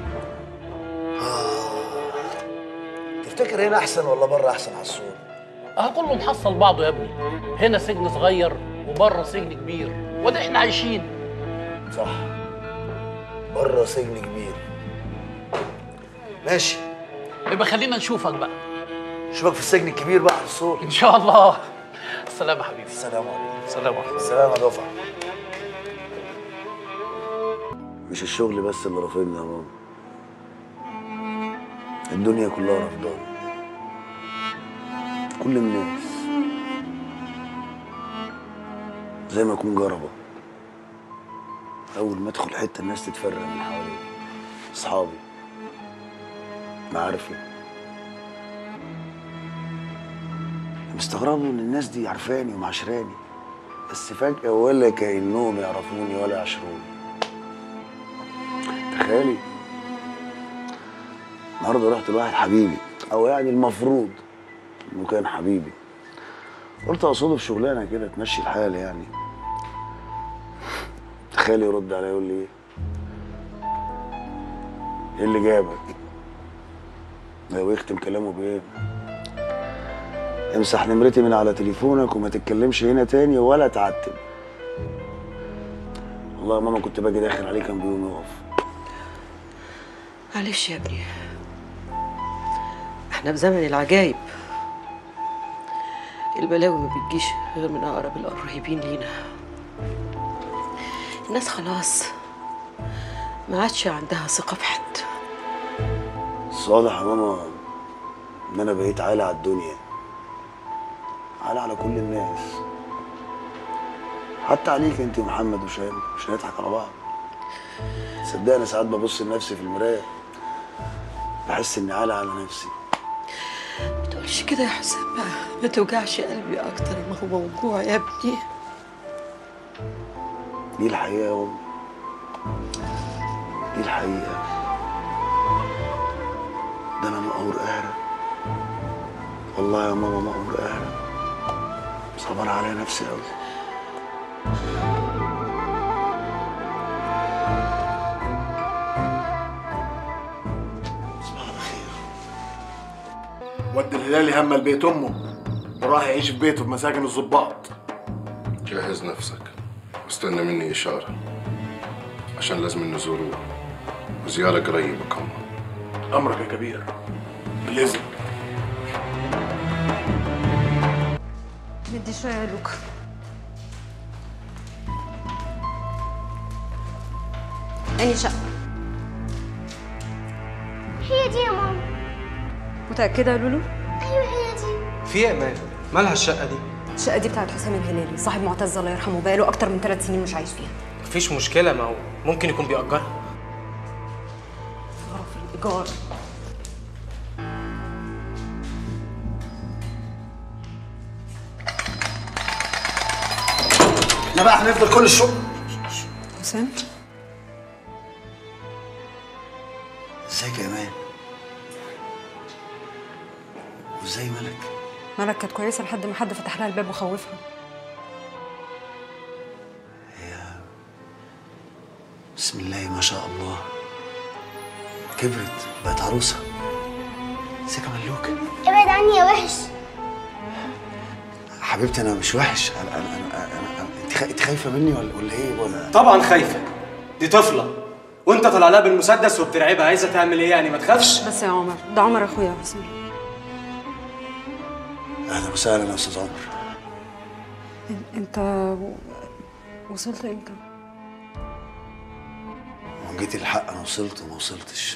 تفتكر هنا احسن ولا بره احسن على الصوت اه كله محصل بعضه يا ابني هنا سجن صغير وبره سجن كبير وده احنا عايشين صح بره سجن كبير ماشي يبقى خلينا نشوفك بقى اشوفك في السجن الكبير بقى على الصوت ان شاء الله السلام يا حبيبي السلام عليكم السلام عليكم السلام يا دفعه مش الشغل بس اللي رافضني يا ماما الدنيا كلها رافضاني كل الناس زي ما اكون جربه اول ما ادخل حته الناس تتفرق من حواليا اصحابي معارفي مستغربوا ان الناس دي عارفاني ومعاشراني بس فجأة ولا كأنهم يعرفوني ولا يعاشروني تخيلي النهارده رحت لواحد حبيبي او يعني المفروض انه كان حبيبي قلت اقصده في شغلانه كده تمشي الحال يعني تخيلي يرد عليا يقول لي ايه ايه اللي جابك لو يختم كلامه بايه امسح نمرتي من على تليفونك وما تتكلمش هنا تاني ولا تعتب والله يا ماما كنت باجي داخل عليه كان بيقوم يقف معلش يا ابني احنا في زمن العجايب البلاوي ما بتجيش غير من اقرب القريبين لينا الناس خلاص ما عادش عندها ثقة في حد بس واضح يا ماما ان انا بقيت عالي على الدنيا عالي على كل الناس حتى عليك انت ومحمد وشام مش هنضحك على بعض صدقني ساعات ببص لنفسي في المرايه بحس اني عالي على نفسي ما تقولش كده يا حسام بقى ما توجعش قلبي اكتر ما هو موجوع يا ابني دي الحقيقه يا امي دي الحقيقه ده انا مقهور قهرة والله يا ماما مقهور قهرة صبر عليا نفسي قوي ود الهلالي هم البيت امه وراح يعيش في بيته بمساكن الظباط جهز نفسك واستنى مني إشارة عشان لازم نزوروه وزيارة قريبة كمان امرك يا كبير بالاذن بدي شوية يا لوكا أني شقة هي دي يا ماما متأكدة يا لولو؟ ايوه هي دي في ايه يا امان مالها الشقه دي الشقة دي بتاعت حسام الهلالي صاحب معتز الله يرحمه بقاله أكتر من ثلاث سنين مش عايش فيها مفيش مشكله ما هو ممكن يكون بيأجرها غرف الإيجار احنا بقى هنفضل كل الشغل حسام ازيك يا امان وازاي ملك ملك كانت كويسة لحد ما حد فتح لها الباب وخوفها بسم الله ما شاء الله كبرت بقت عروسه ازيك يا ملوك ابعد عني يا وحش حبيبتي انا مش وحش انا انا انا, أنا, أنا انت خا- انت خايفه مني ولا ولا ايه ولا طبعا خايفه دي طفله وانت طالع لها بالمسدس وبترعبها عايزه تعمل ايه يعني ما تخافش بس يا عمر ده عمر أخويا يا حسام اهلا وسهلا يا استاذ عمر أنت وصلت إمتى؟ لو جيت الحق انا وصلت وما وصلتش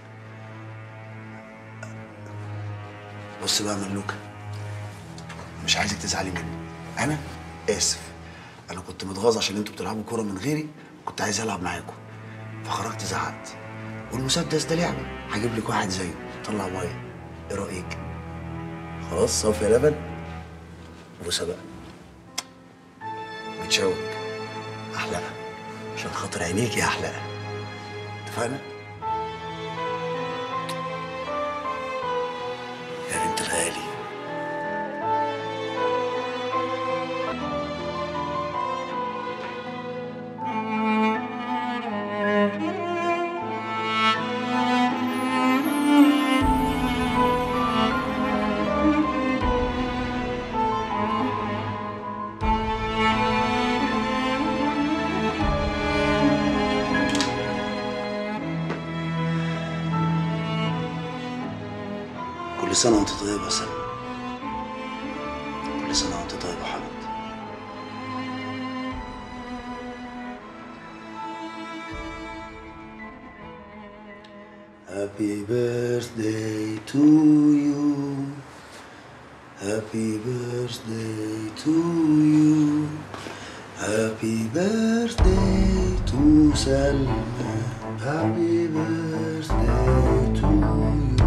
بص بقى يا ملوكه مش عايزك تزعلي مني انا اسف انا كنت متغاظ عشان انتوا بتلعبوا كوره من غيري كنت عايز العب معاكم فخرجت زعقت والمسدس ده لعبه هجيب لك واحد زيه طلع ميه ايه رايك خلاص صافي يا لبن بوسه بقى بتشوك احلقه عشان خاطر عينيك يا احلقه اتفقنا يا بنت الغالي كل سنة وانت طيبة يا سلمى كل سنة وانت طيبة يا حبيبتي Happy birthday to you Happy birthday to you Happy birthday to Salma Happy birthday to you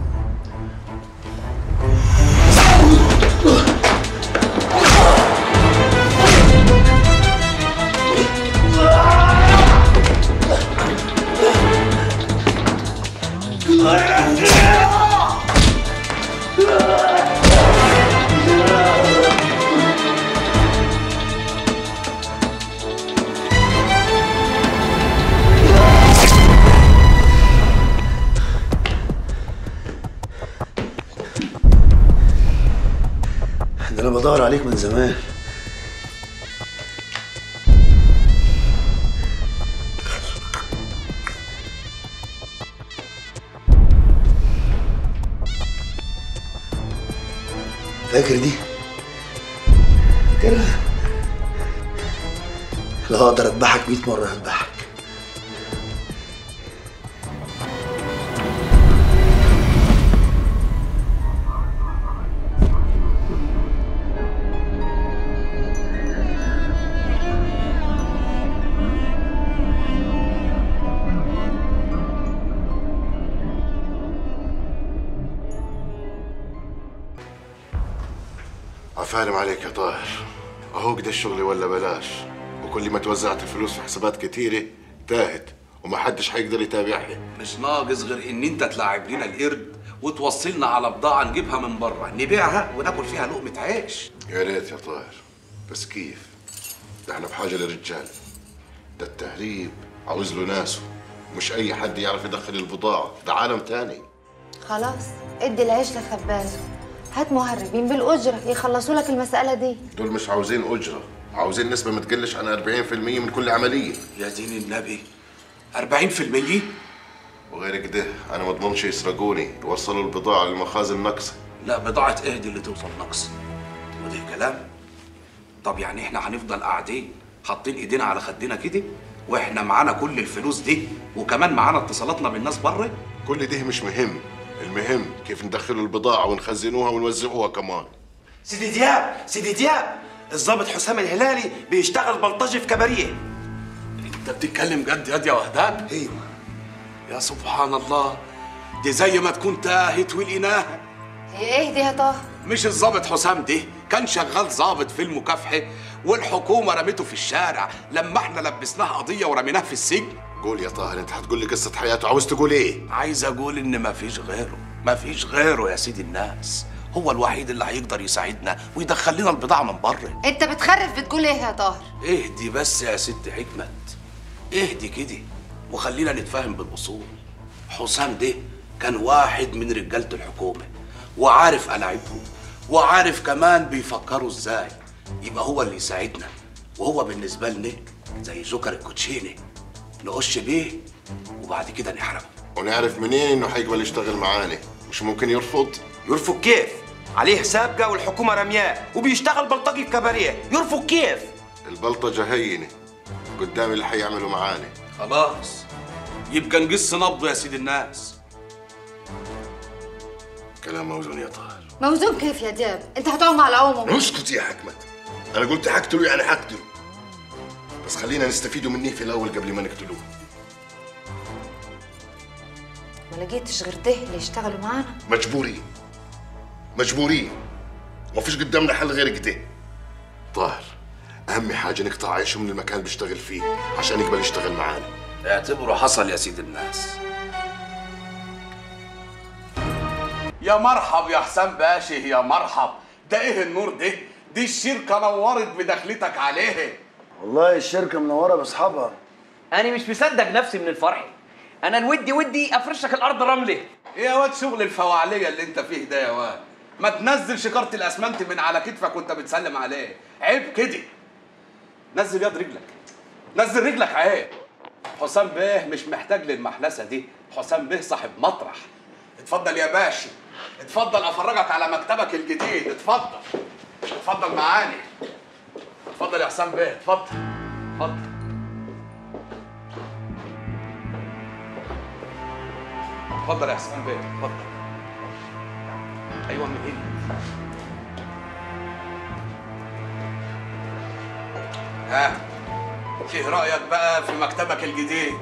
ده انا بدور عليك من زمان فاكر دي فاكرها لو اقدر اذبحك 100 مره هذبحك عفالم عليك يا طاهر اهو كده الشغل ولا بلاش وكل ما توزعت الفلوس في حسابات كتيرة تاهت ومحدش هيقدر يتابعها مش ناقص غير ان انت تلاعب لنا القرد وتوصلنا على بضاعه نجيبها من بره نبيعها وناكل فيها لقمه عيش يا ريت يا طاهر بس كيف؟ ده احنا بحاجة لرجال ده التهريب عاوز له ناسه مش اي حد يعرف يدخل البضاعة ده عالم تاني خلاص ادي العيش لخبازه هات مهربين بالأجرة يخلصوا لك المسألة دي دول مش عاوزين أجرة عاوزين نسبة ما تقلش عن 40% من كل عملية يا دين النبي 40% وغير كده انا ما اضمنش يسرقوني يوصلوا البضاعة لمخازن نقصة لا بضاعه ايه دي اللي توصل نقص وده كلام طب يعني احنا هنفضل قاعدين حاطين ايدينا على خدنا كده واحنا معانا كل الفلوس دي وكمان معانا اتصالاتنا بالناس بره كل ده مش مهم المهم كيف ندخلوا البضاعة ونخزنوها ونوزعوها كمان سيدي دياب سيدي دياب الضابط حسام الهلالي بيشتغل بلطجي في كباريه انت بتتكلم جد ياد يا وهدان ايوه يا سبحان الله دي زي ما تكون تاهت ولقيناها هي ايه دي يا طه مش الظابط حسام ده كان شغال ظابط في المكافحه والحكومه رميته في الشارع لما احنا لبسناه قضيه ورميناه في السجن قول يا طاهر انت هتقول لي قصة حياته عاوز تقول ايه عايز اقول ان مفيش غيره مفيش غيره يا سيدي الناس هو الوحيد اللي هيقدر يساعدنا ويدخل لنا البضاعه من بره انت بتخرف بتقول ايه يا طاهر اهدي بس يا ست حكمت اهدي كده وخلينا نتفاهم بالاصول حسام ده كان واحد من رجاله الحكومه وعارف ألاعبهم وعارف كمان بيفكروا ازاي يبقى هو اللي يساعدنا وهو بالنسبه لنا زي جوكر الكوتشيني نقش بيه وبعد كده نحرقه ونعرف منين انه هيقبل يشتغل معانا مش ممكن يرفض يرفض كيف عليه سابقة والحكومة رمياه وبيشتغل بلطجي في كباريه يرفض كيف البلطجة هينة قدام اللي هيعملوا معانا خلاص يبقى نقص نبضه يا سيدي الناس كلام موزون يا طاهر موزون كيف يا دياب انت هتقوم على عمره اسكت يا حكمت انا قلت هقتله يعني هقتله بس خلينا نستفيدوا منه في الاول قبل ما نقتلوه ما لقيتش غير ده اللي يشتغلوا معانا مجبورين مجبورين ومفيش قدامنا حل غير كده طاهر اهم حاجه نقطع عيشه من المكان اللي بيشتغل فيه عشان يقبل يشتغل معانا اعتبره حصل يا سيدي الناس يا مرحب يا حسام باشا يا مرحب ده ايه النور ده دي الشركة نورت بدخلتك عليه والله الشركة منورة بأصحابها انا مش مصدق نفسي من الفرح انا الودي ودي افرش لك الارض رمله ايه يا واد شغل الفواعلية اللي انت فيه ده يا واد ما تنزل شكارة الاسمنت من على كتفك وانت بتسلم عليه عيب كده نزل يد رجلك نزل رجلك عيب حسام بيه مش محتاج للمحلسة دي حسام بيه صاحب مطرح اتفضل يا باشا اتفضل افرجك على مكتبك الجديد اتفضل اتفضل معاني اتفضل يا حسام بيه اتفضل اتفضل اتفضل يا حسام بيه اتفضل ايوه من هنا ها ايه رايك بقى في مكتبك الجديد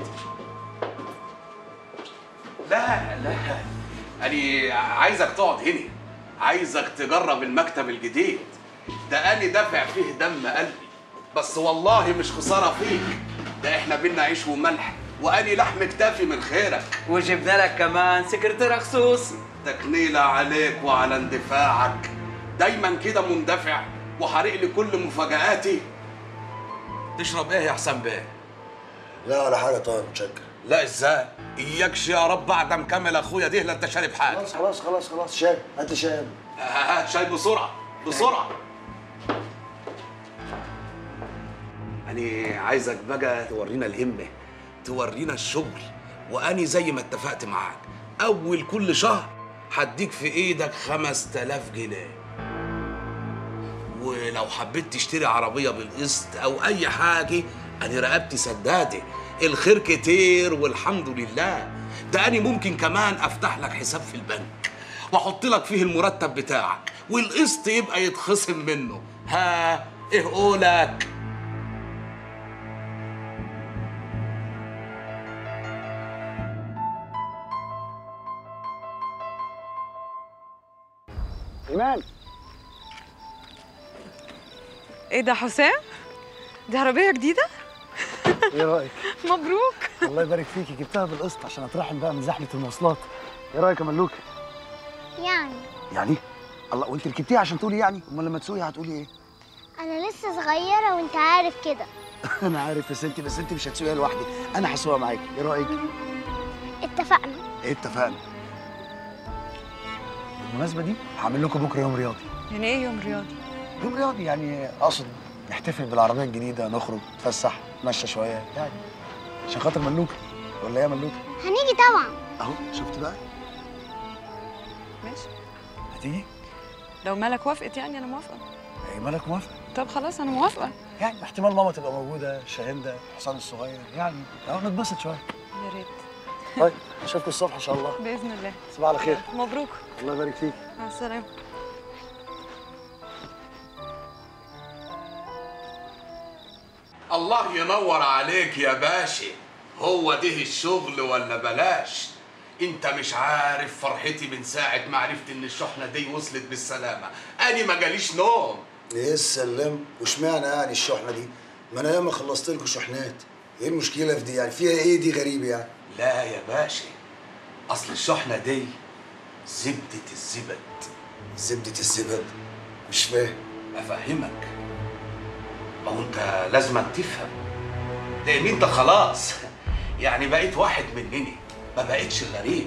لا لا أنا عايزك تقعد هنا عايزك تجرب المكتب الجديد ده أنا دافع فيه دم قلبي بس والله مش خسارة فيك ده إحنا بينا عيش وملح وأني لحم كتافي من خيرك وجبنا لك كمان سكرتيرة خصوصي تكنيلة عليك وعلى اندفاعك دايما كده مندفع وحارق لي كل مفاجآتي تشرب ايه يا حسام بيه؟ لا ولا حاجه طاهر متشكر لا ازاي؟ اياكش يا رب بعد مكمل اخويا ده لا انت شارب حاجه خلاص خلاص خلاص خلاص شاي هات شاي يا ابني. هات شاي بسرعه بسرعه أنا عايزك بقى تورينا الهمة تورينا الشغل وأني زي ما اتفقت معاك أول كل شهر هديك في إيدك 5000 جنيه ولو حبيت تشتري عربية بالقسط أو أي حاجة أنا رقبتي سدادة الخير كتير والحمد لله ده أنا ممكن كمان أفتح لك حساب في البنك وأحط لك فيه المرتب بتاعك والقسط يبقى يتخصم منه ها إيه قولك ايمان ايه ده حسام؟ دي عربية جديدة؟ ايه رايك مبروك الله يبارك فيكي جبتها بالقسط عشان اترحم بقى من زحمه المواصلات ايه رايك يا ملوك يعني يعني الله وانت ركبتيها عشان تقولي يعني امال لما تسوقي هتقولي ايه انا لسه صغيره وانت عارف كده انا عارف يا ستي بس انت مش هتسوقيها لوحدي انا هسوقها معاكي ايه رايك اتفقنا ايه اتفقنا بالمناسبه دي هعمل لكم بكره يوم رياضي يعني ايه يوم رياضي؟ يوم رياضي يعني اقصد نحتفل بالعربيه الجديده نخرج نتفسح نتمشى شويه يعني عشان خاطر ملوكه ولا ايه يا ملوكه هنيجي طبعا اهو شفت بقى ماشي هتيجي لو مالك وافقت يعني انا موافقة هي مالك موافق طب خلاص انا موافقة يعني احتمال ماما تبقى موجوده شاهندة حسام الصغير يعني اهو نتبسط شويه يا ريت طيب اشوفكم الصبح ان شاء الله بإذن الله صباح على خير مبروك الله يبارك فيك مع السلامة الله ينور عليك يا باشا هو ده الشغل ولا بلاش انت مش عارف فرحتي من ساعة ما عرفت ان الشحنة دي وصلت بالسلامة انا ما جاليش نوم ايه السلام واشمعنى يعني الشحنه دي ما انا ياما خلصت لكم شحنات ايه المشكله في دي يعني فيها ايه دي غريب يعني لا يا باشا اصل الشحنة دي زبدة الزبد زبدة الزبد مش فاهم افهمك ما هو انت لازم تفهم لان انت خلاص يعني بقيت واحد مننا ما بقتش غريب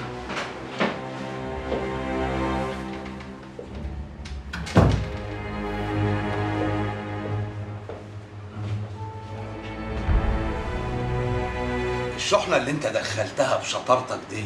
الشحنة اللي انت دخلتها بشطارتك دي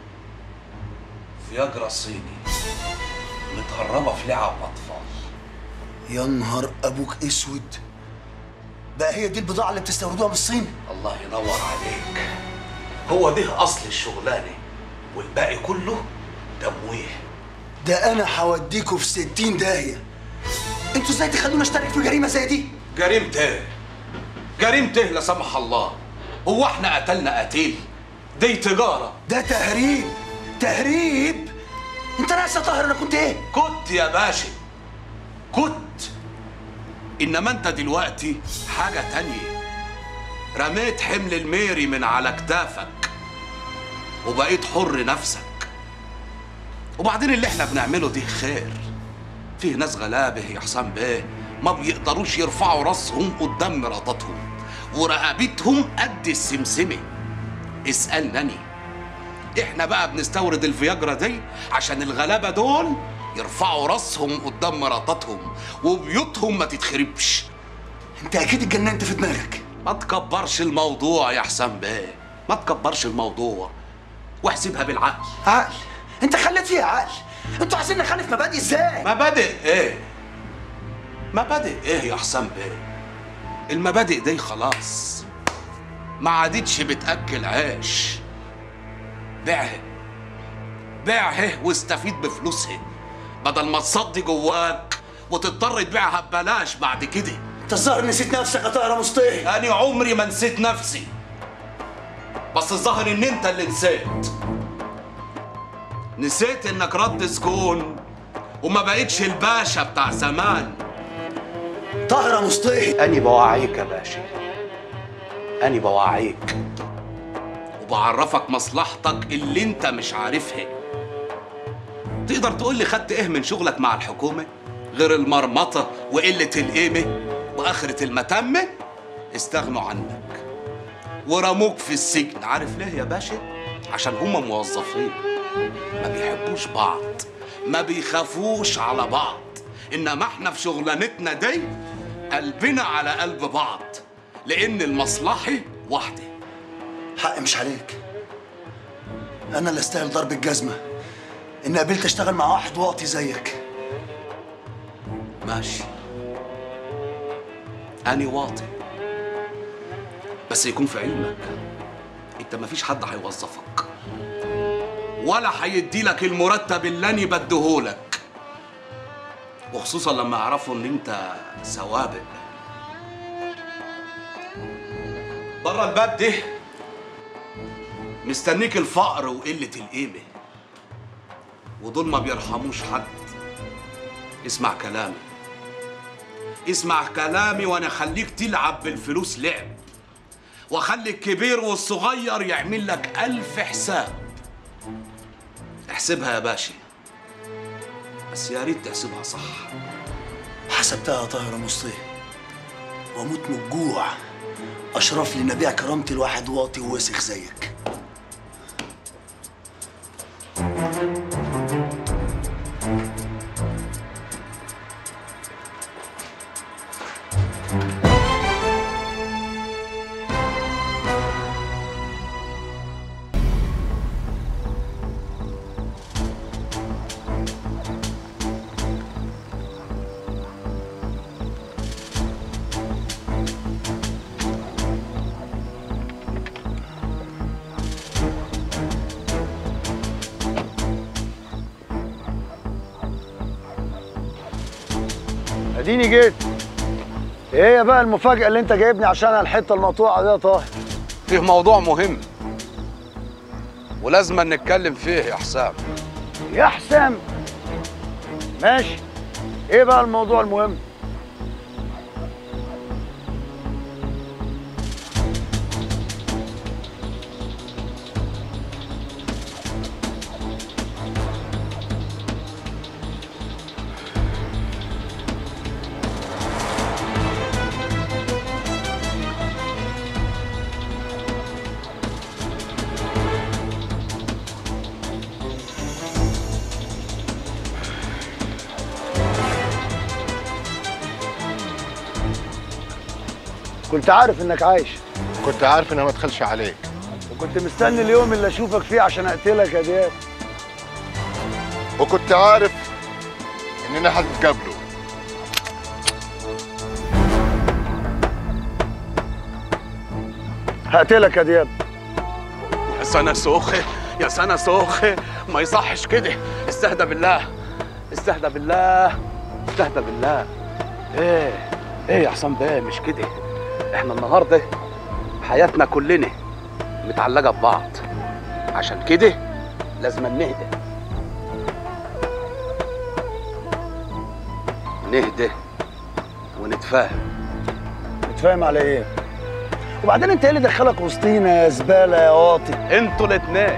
فياجرا صيني متهربة في لعب أطفال يا نهار ابوك اسود بقى هي دي البضاعه اللي بتستوردوها من الصين الله ينور عليك هو ده أصل الشغلانة والباقي كله تمويه ده انا هوديكوا في 60 داهيه انتوا ازاي تخلوني اشترك في جريمه زي دي جريمة ايه؟ جريمة ايه لا سمح الله؟ هو احنا قتلنا قتيل؟ دي تجارة ده تهريب تهريب انت ناسي يا طاهر انا كنت ايه كنت يا باشا كنت انما انت دلوقتي حاجة تانية رميت حمل الميري من على كتافك وبقيت حر نفسك وبعدين اللي احنا بنعمله ده خير فيه ناس غلابه يا حسام بيه ما بيقدروش يرفعوا راسهم قدام مراتاتهم ورقبتهم قد السمسمه اسالني احنا بقى بنستورد الفياجرا دي عشان الغلابه دول يرفعوا راسهم قدام مراتاتهم وبيوتهم ما تتخربش انت اكيد اتجننت في دماغك ما تكبرش الموضوع يا حسام بيه ما تكبرش الموضوع واحسبها بالعقل عقل انت خليت فيها عقل انتوا عايزين نخالف مبادئ ازاي مبادئ ايه مبادئ ايه يا حسام بيه المبادئ دي خلاص ما عادتش بتاكل عيش بيعها بيعها واستفيد بفلوسها بدل ما تصدي جواك وتضطر تبيعها ببلاش بعد كده انت الظاهر نسيت نفسك يا طاهر مصطفى انا عمري ما نسيت نفسي بس الظاهر ان انت اللي نسيت نسيت انك رد سكون وما بقتش الباشا بتاع زمان طاهر مصطفى اني بوعيك يا باشا اني بوعيك وبعرفك مصلحتك اللي انت مش عارفها تقدر تقول لي خدت ايه من شغلك مع الحكومه غير المرمطه وقله القيمه واخره المتمه استغنوا عنك ورموك في السجن عارف ليه يا باشا عشان هم موظفين ما بيحبوش بعض ما بيخافوش على بعض انما احنا في شغلانتنا دي قلبنا على قلب بعض لان المصلحه واحده حق مش عليك انا اللي استاهل ضرب الجزمه اني قبلت اشتغل مع واحد واطي زيك ماشي أنا واطي بس يكون في علمك انت مفيش حد هيوظفك ولا هيدي لك المرتب اللي انا بديهولك وخصوصا لما يعرفوا ان انت سوابق بره الباب ده مستنيك الفقر وقلة القيمة ودول ما بيرحموش حد اسمع كلامي اسمع كلامي وانا خليك تلعب بالفلوس لعب واخلي الكبير والصغير يعمل لك ألف حساب احسبها يا باشا بس يا ريت تحسبها صح حسبتها يا طاهر مصطفى واموت من الجوع اشرف لي نبيع كرامتي لواحد واطي ووسخ زيك اديني جيت ايه بقى المفاجأة اللي انت جايبني عشانها الحتة المقطوعة دي يا طاهر فيه موضوع مهم ولازم نتكلم فيه يا حسام يا حسام ماشي ايه بقى الموضوع المهم كنت عارف انك عايش كنت عارف اني ما ادخلش عليك وكنت مستني اليوم اللي اشوفك فيه عشان اقتلك يا دياب وكنت عارف اننا هنتقابلوا هقتلك يا دياب يا سنة سوخة يا سنة سوخة ما يصحش كده استهدى بالله استهدى بالله استهدى بالله ايه ايه يا حسام بيه مش كده احنا النهارده حياتنا كلنا متعلقة ببعض عشان كده لازم نهدى نهدى ونتفاهم نتفاهم على ايه وبعدين انت ايه اللي دخلك وسطينا يا زباله يا واطي انتوا الاتنين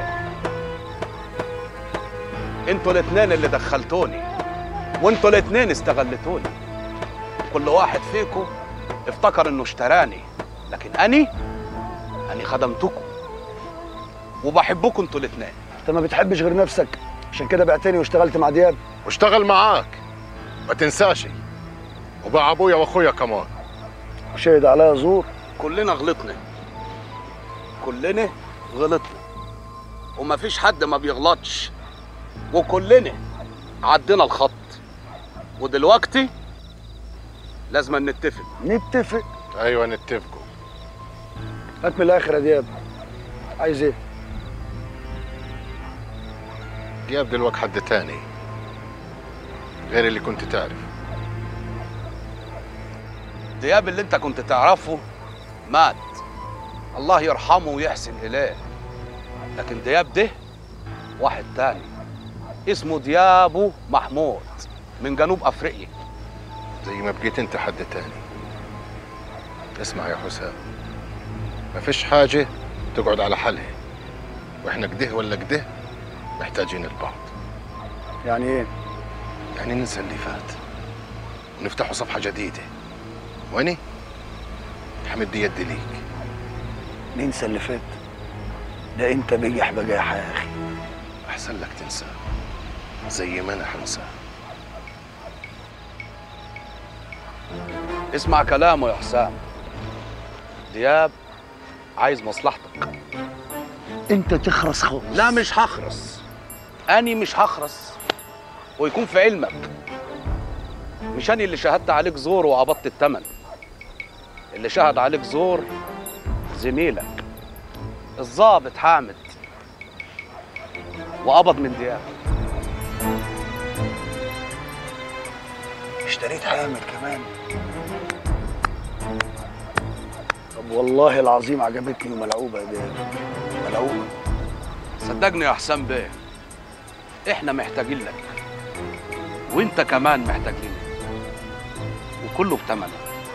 انتوا الاتنين اللي دخلتوني وانتوا الاتنين استغلتوني كل واحد فيكم افتكر انه اشتراني لكن اني اني خدمتكم وبحبكم انتوا الاتنين انت ما بتحبش غير نفسك عشان كده بعتني واشتغلت مع دياب واشتغل معاك ما تنساش وباع ابويا واخويا كمان وشهد عليا زور كلنا غلطنا كلنا غلطنا ومفيش حد ما بيغلطش وكلنا عدينا الخط ودلوقتي لازم نتفق نتفق ايوه نتفقوا هات من الاخر يا دياب عايز ايه دياب دلوقتي حد تاني غير اللي كنت تعرف دياب اللي انت كنت تعرفه مات الله يرحمه ويحسن اليه لكن دياب ده واحد تاني اسمه ديابو محمود من جنوب افريقيا زي ما بقيت انت حد تاني اسمع يا حسام مفيش حاجة تقعد على حالها واحنا كده ولا كده محتاجين البعض يعني ايه يعني ننسى اللي فات ونفتحوا صفحة جديدة واني حمد يدي ليك ننسى اللي فات ده انت بجح بجاحة يا اخي احسن لك تنساه زي ما انا حنساه اسمع كلامه يا حسام دياب عايز مصلحتك انت تخرس خالص لا مش هخرس اني مش هخرس ويكون في علمك مش اني اللي شهدت عليك زور وقبضت الثمن اللي شهد عليك زور زميلك الضابط حامد وقبض من دياب اشتريت حامل كمان طب والله العظيم عجبتني وملعوبة يا دياب ملعوبة صدقني يا حسام بيه احنا محتاجين لك وانت كمان محتاج لنا وكله بتمنه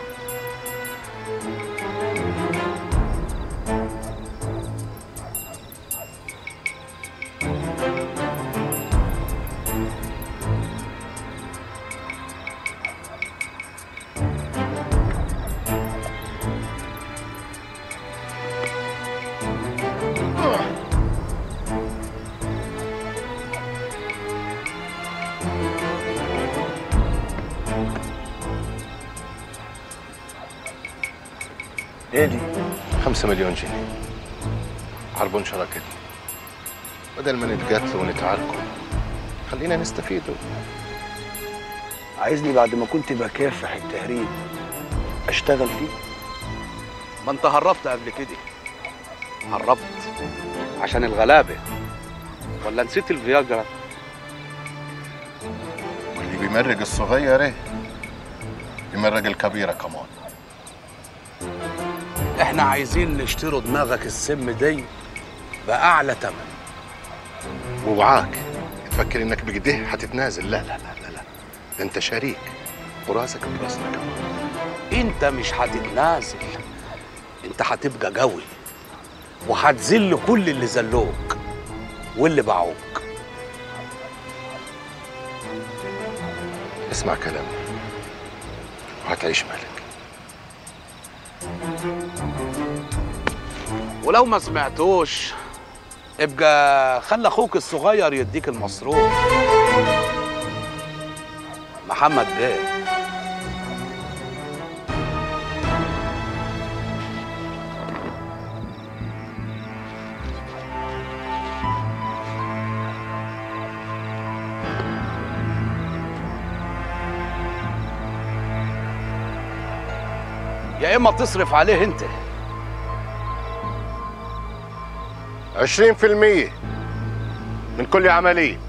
ايه دي؟ خمسة مليون جنيه عربون شراكتنا بدل ما نتقاتلوا ونتعاركوا خلينا نستفيدوا عايزني بعد ما كنت بكافح التهريب اشتغل فيه ما انت هربت قبل كده هربت عشان الغلابه ولا نسيت الفياجرا واللي بيمرق الصغيرة بيمرق الكبيرة كمان احنا عايزين نشتروا دماغك السم دي باعلى ثمن ووعاك تفكر انك بكده هتتنازل لا لا لا لا لا ده انت شريك وراسك براسنا كمان انت مش هتتنازل انت هتبقى قوي وهتذل كل اللي ذلوك واللي باعوك اسمع كلامي وهتعيش مالك ولو ما سمعتوش ابقى خلي اخوك الصغير يديك المصروف محمد بيه يا اما تصرف عليه انت عشرين في المية من كل عملية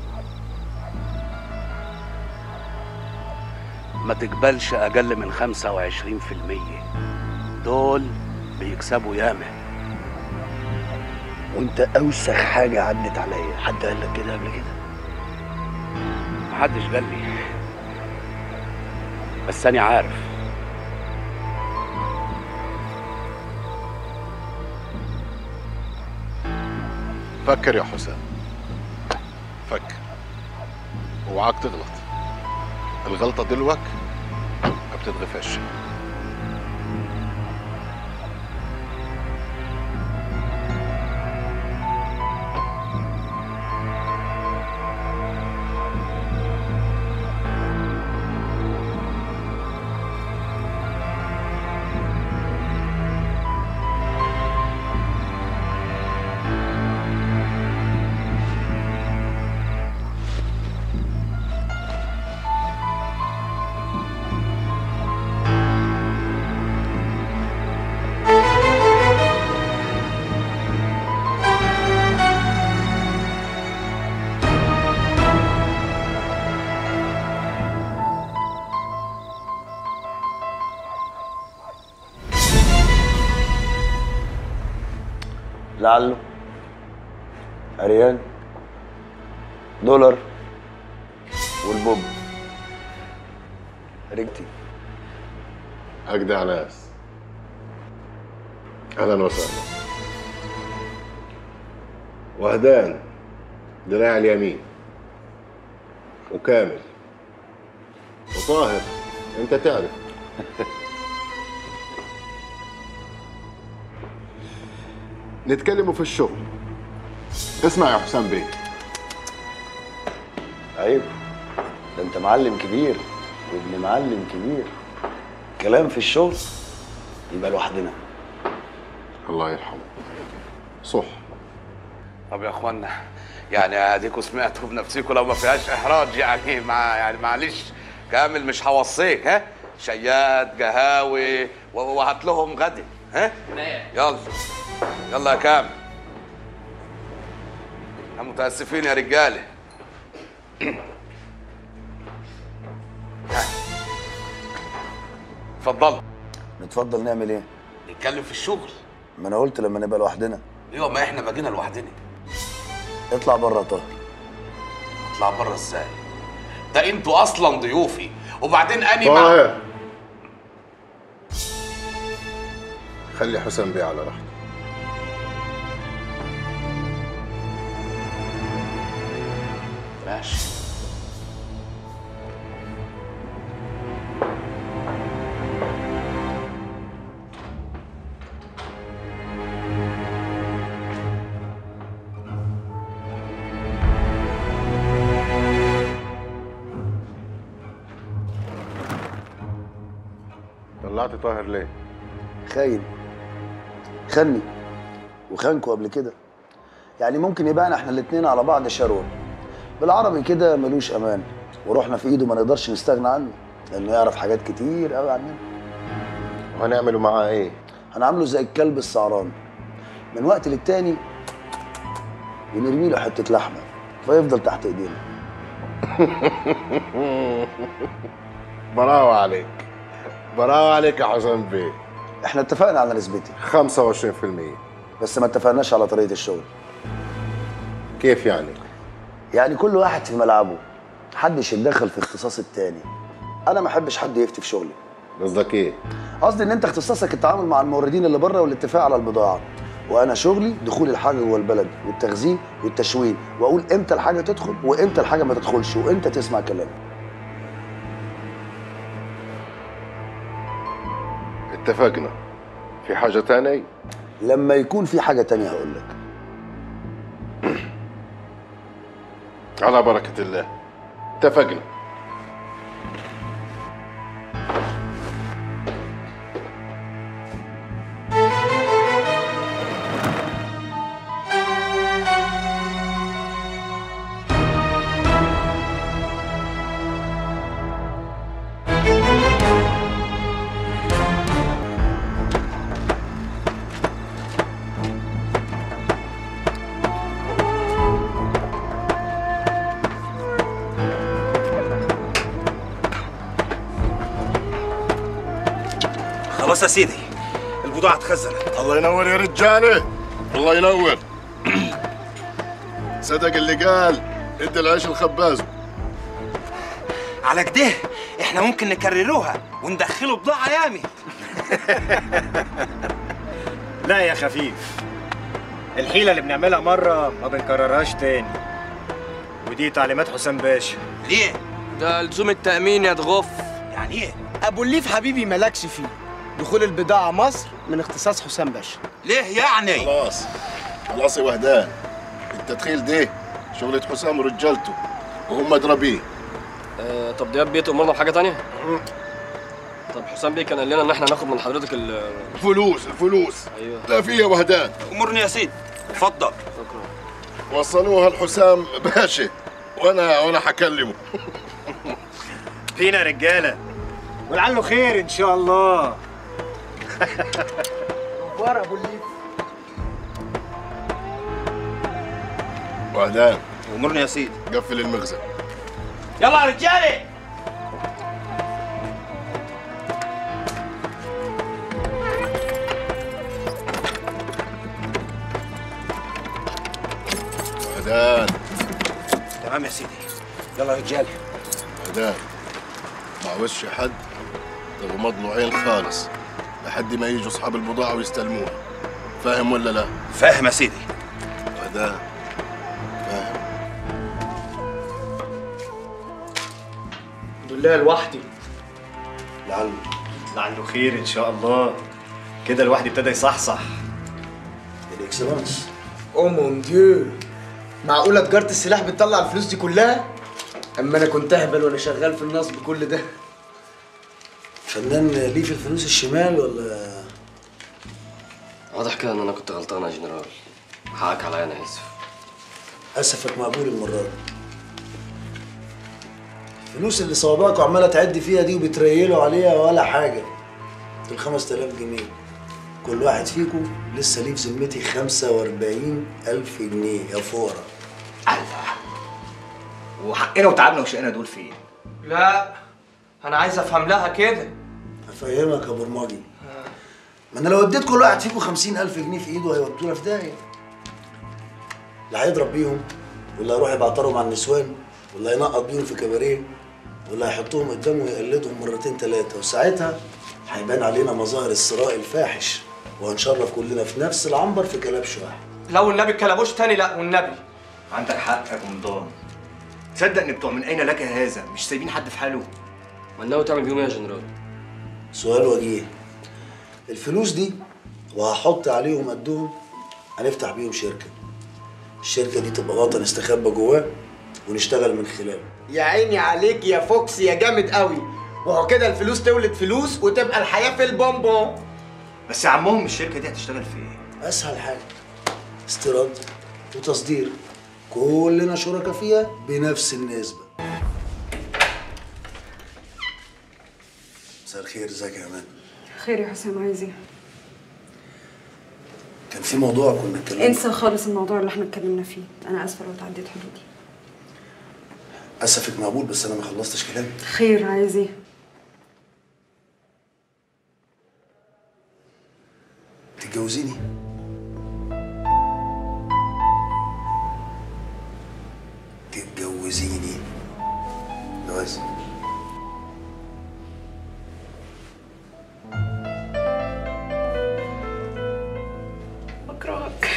ما تقبلش اقل من 25% دول بيكسبوا ياما وانت اوسخ حاجة عدت عليا حد قال لك كده قبل كده محدش قال لي بس انا عارف فكر يا حسام فكر اوعاك تغلط الغلطة دلوك ما بتتغفرش لعله عريان دولار والبوب رجتي أجدع ناس أهلا وسهلا وهدان دراع اليمين وكامل وطاهر أنت تعرف نتكلموا في الشغل اسمع يا حسام بيه عيب ده انت معلم كبير وابن معلم كبير كلام في الشغل يبقى لوحدنا الله يرحمه صح طب يا اخوانا يعني اديكوا سمعتوا بنفسكم لو ما فيهاش احراج يعني مع يعني معلش كامل مش هوصيك ها شياد قهاوي و- وهات لهم غدا ها يلا يلا يا كامل احنا متاسفين يا رجاله ها. اتفضلوا نتفضل نعمل ايه نتكلم في الشغل ما انا قلت لما نبقى لوحدنا ايوه ما احنا بقينا لوحدنا اطلع بره طاهر اطلع بره ازاي ده انتوا اصلا ضيوفي وبعدين اني مع طاهر خلي حسام بيه على راحته ماشي طلعت طاهر ليه؟ خاين خني وخانكوا قبل كده يعني ممكن يبقى احنا الاتنين على بعض شروه بالعربي كده ملوش امان وروحنا في ايده ما نقدرش نستغنى عنه لانه يعرف حاجات كتير قوي عننا وهنعمله معاه ايه؟ هنعامله زي الكلب السعران من وقت للتاني ونرمي له حته لحمه فيفضل تحت ايدينا براوة عليك براوة عليك يا حسام بيه احنا اتفقنا على نسبتي 25% بس ما اتفقناش على طريقه الشغل كيف يعني؟ يعني كل واحد في ملعبه محدش يتدخل في اختصاص التاني انا ما احبش حد يفتي في شغلي قصدك ايه؟ قصدي ان انت اختصاصك التعامل مع الموردين اللي بره والاتفاق على البضاعه وانا شغلي دخول الحاجه جوه البلد والتخزين والتشوين واقول امتى الحاجه تدخل وامتى الحاجه ما تدخلش وامتى تسمع كلامي اتفقنا في حاجة تانية؟ لما يكون في حاجه تانية هقول لك على بركة الله اتفقنا خلاص يا سيدي البضاعة اتخزنت الله ينور يا رجالة الله ينور صدق اللي قال ادي العيش الخباز على كده احنا ممكن نكرروها وندخله بضاعة يامي لا يا خفيف الحيلة اللي بنعملها مرة ما بنكررهاش تاني ودي تعليمات حسام باشا ليه؟ ده لزوم التأمين يا تغف يعني ايه؟ ابو الليف حبيبي مالكش فيه دخول البضاعة مصر من اختصاص حسام باشا ليه يعني؟ خلاص خلاص يا وهدان التدخيل ده شغلة حسام ورجالته وهم ادرى آه طب دياب بيه تأمرنا بحاجة تانية؟ طب حسام بيه كان قال لنا إن إحنا هناخد من حضرتك ال فلوس الفلوس أيوه لا في يا وهدان امرني يا سيدي اتفضل وصلوها لحسام باشا وانا وانا حكلمه فينا يا رجالة ولعله خير إن شاء الله ورا ابو الليف وهدان امرني يا سيدي قفل المخزن يلا يا رجالة عداد تمام يا سيدي يلا يا رجال عداد ما عاوزش حد تغمض له عين خالص لحد ما يجوا اصحاب البضاعه ويستلموها فاهم ولا لا؟ فاهم يا سيدي عداد فاهم الحمد لله لوحدي لعله لعله خير ان شاء الله كده الواحد ابتدى يصحصح الاكسلانس او مون ديو معقولة تجارة السلاح بتطلع الفلوس دي كلها؟ اما انا كنت اهبل وانا شغال في النصب كل ده فنان ليه في الفلوس الشمال ولا واضح كده ان انا كنت غلطان يا جنرال حقك عليا انا اسف اسفك مقبول المره دي الفلوس اللي صوابعكم عماله تعد فيها دي وبتريلوا عليها ولا حاجه ال 5000 جنيه كل واحد فيكم لسه ليه في ذمتي 45000 جنيه يا فورة وحقنا وتعبنا وشقنا دول فين؟ لا انا عايز افهم لها كده هفهمك يا برمجي ما انا لو اديت كل واحد فيكم 50000 جنيه في ايده هيودونا في داهيه لا هيضرب بيهم ولا هيروح يبعترهم على النسوان ولا هينقط بيهم في كباريه ولا هيحطهم قدامه ويقلدهم مرتين ثلاثه وساعتها هيبان علينا مظاهر الثراء الفاحش وهنشرف كلنا في نفس العنبر في كلبش واحد لو النبي الكلبوش تاني لا والنبي عندك حق يا جمضان تصدق ان بتوع من اين لك هذا مش سايبين حد في حاله ما ناوي تعمل بيهم ايه يا جنرال سؤال وجيه الفلوس دي وهحط عليهم قدهم هنفتح بيهم شركه الشركه دي تبقى وطن استخبى جواه ونشتغل من خلاله يا عيني عليك يا فوكس يا جامد قوي وهو كده الفلوس تولد فلوس وتبقى الحياة في البونبون بس يا عمهم الشركه دي هتشتغل في ايه؟ اسهل حاجه استيراد وتصدير كلنا شركاء فيها بنفس النسبه مساء الخير ازيك يا امان خير يا حسام عايز ايه؟ كان في موضوع كنا اتكلمنا انسى خالص الموضوع اللي احنا اتكلمنا فيه انا اسفه لو تعديت حدودي اسفك مقبول بس انا ما خلصتش كلامي خير عايز ايه؟ تتجوزيني تتجوزيني جواز بكرهك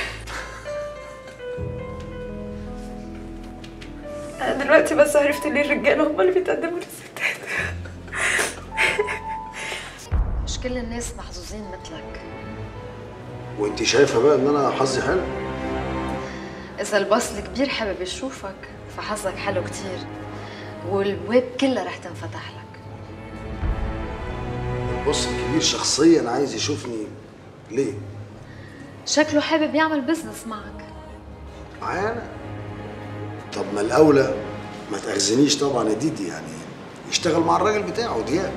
انا دلوقتي بس عرفت ليه الرجاله هم اللي بيتقدموا للستات مش كل الناس محظوظين مثلك وانت شايفه بقى ان انا حظي حلو إذا الباص الكبير حابب يشوفك فحظك حلو كتير والبواب كلها رح تنفتح لك البص الكبير شخصيا عايز يشوفني ليه شكله حابب يعمل بزنس معك معايا انا طب ما الاولى ما تاخذنيش طبعا يا ديدي يعني يشتغل مع الراجل بتاعه دياب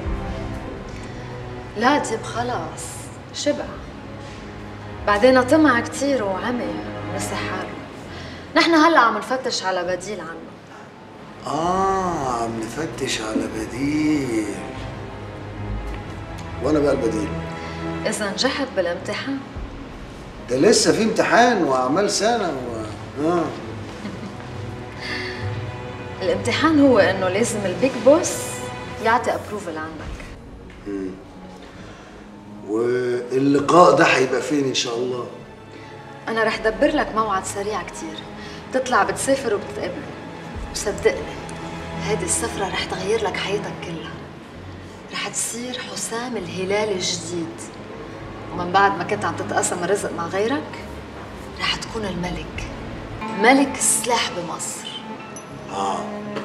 لا ديب خلاص شبع بعدين طمع كتير وعمي ونسي حاله نحن هلا عم نفتش على بديل عنه اه عم نفتش على بديل وانا بقى البديل إذا نجحت بالامتحان ده لسه في امتحان واعمال سنه و... اه الامتحان هو إنه لازم البيج بوس يعطي ابروفل عندك مم. واللقاء ده هيبقى فين ان شاء الله أنا رح دبر لك موعد سريع كتير بتطلع بتسافر وبتتقابلوا وصدقني هيدي السفرة رح تغير لك حياتك كلها رح تصير حسام الهلال الجديد ومن بعد ما كنت عم تتقاسم الرزق مع غيرك رح تكون الملك ملك السلاح بمصر اه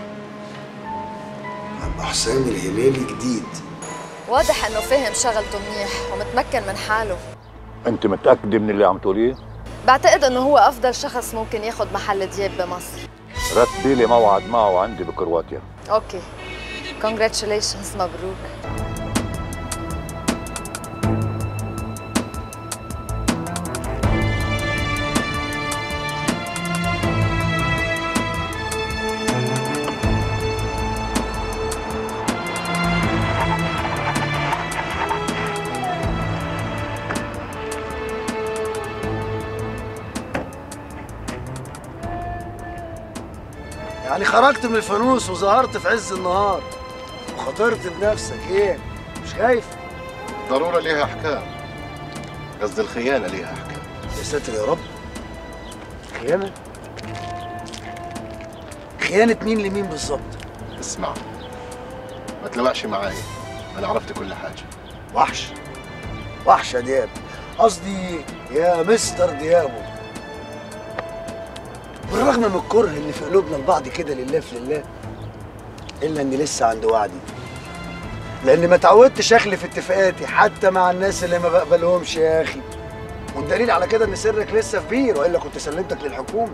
ابقى حسام الهلالي جديد واضح انه فاهم شغلته منيح ومتمكن من حاله انت متاكده من اللي عم تقوليه بعتقد انه هو افضل شخص ممكن ياخد محل دياب بمصر رتبي لي موعد معه عندي بكرواتيا اوكي كونجراتيوليشنز مبروك يعني خرجت من الفانوس وظهرت في عز النهار وخاطرت بنفسك ايه مش خايف ضرورة ليها أحكام قصد الخيانة ليها أحكام يا ساتر يا رب خيانة خيانة مين لمين بالظبط اسمع ما تلوعش معايا أنا عرفت كل حاجة وحش وحش يا دياب قصدي يا مستر ديابو بالرغم من الكره اللي في قلوبنا لبعض كده لله في لله الا اني لسه عند وعدي لاني ما اتعودتش اخلف اتفاقاتي حتى مع الناس اللي ما بقبلهمش يا اخي والدليل على كده ان سرك لسه في بير والا كنت سلمتك للحكومه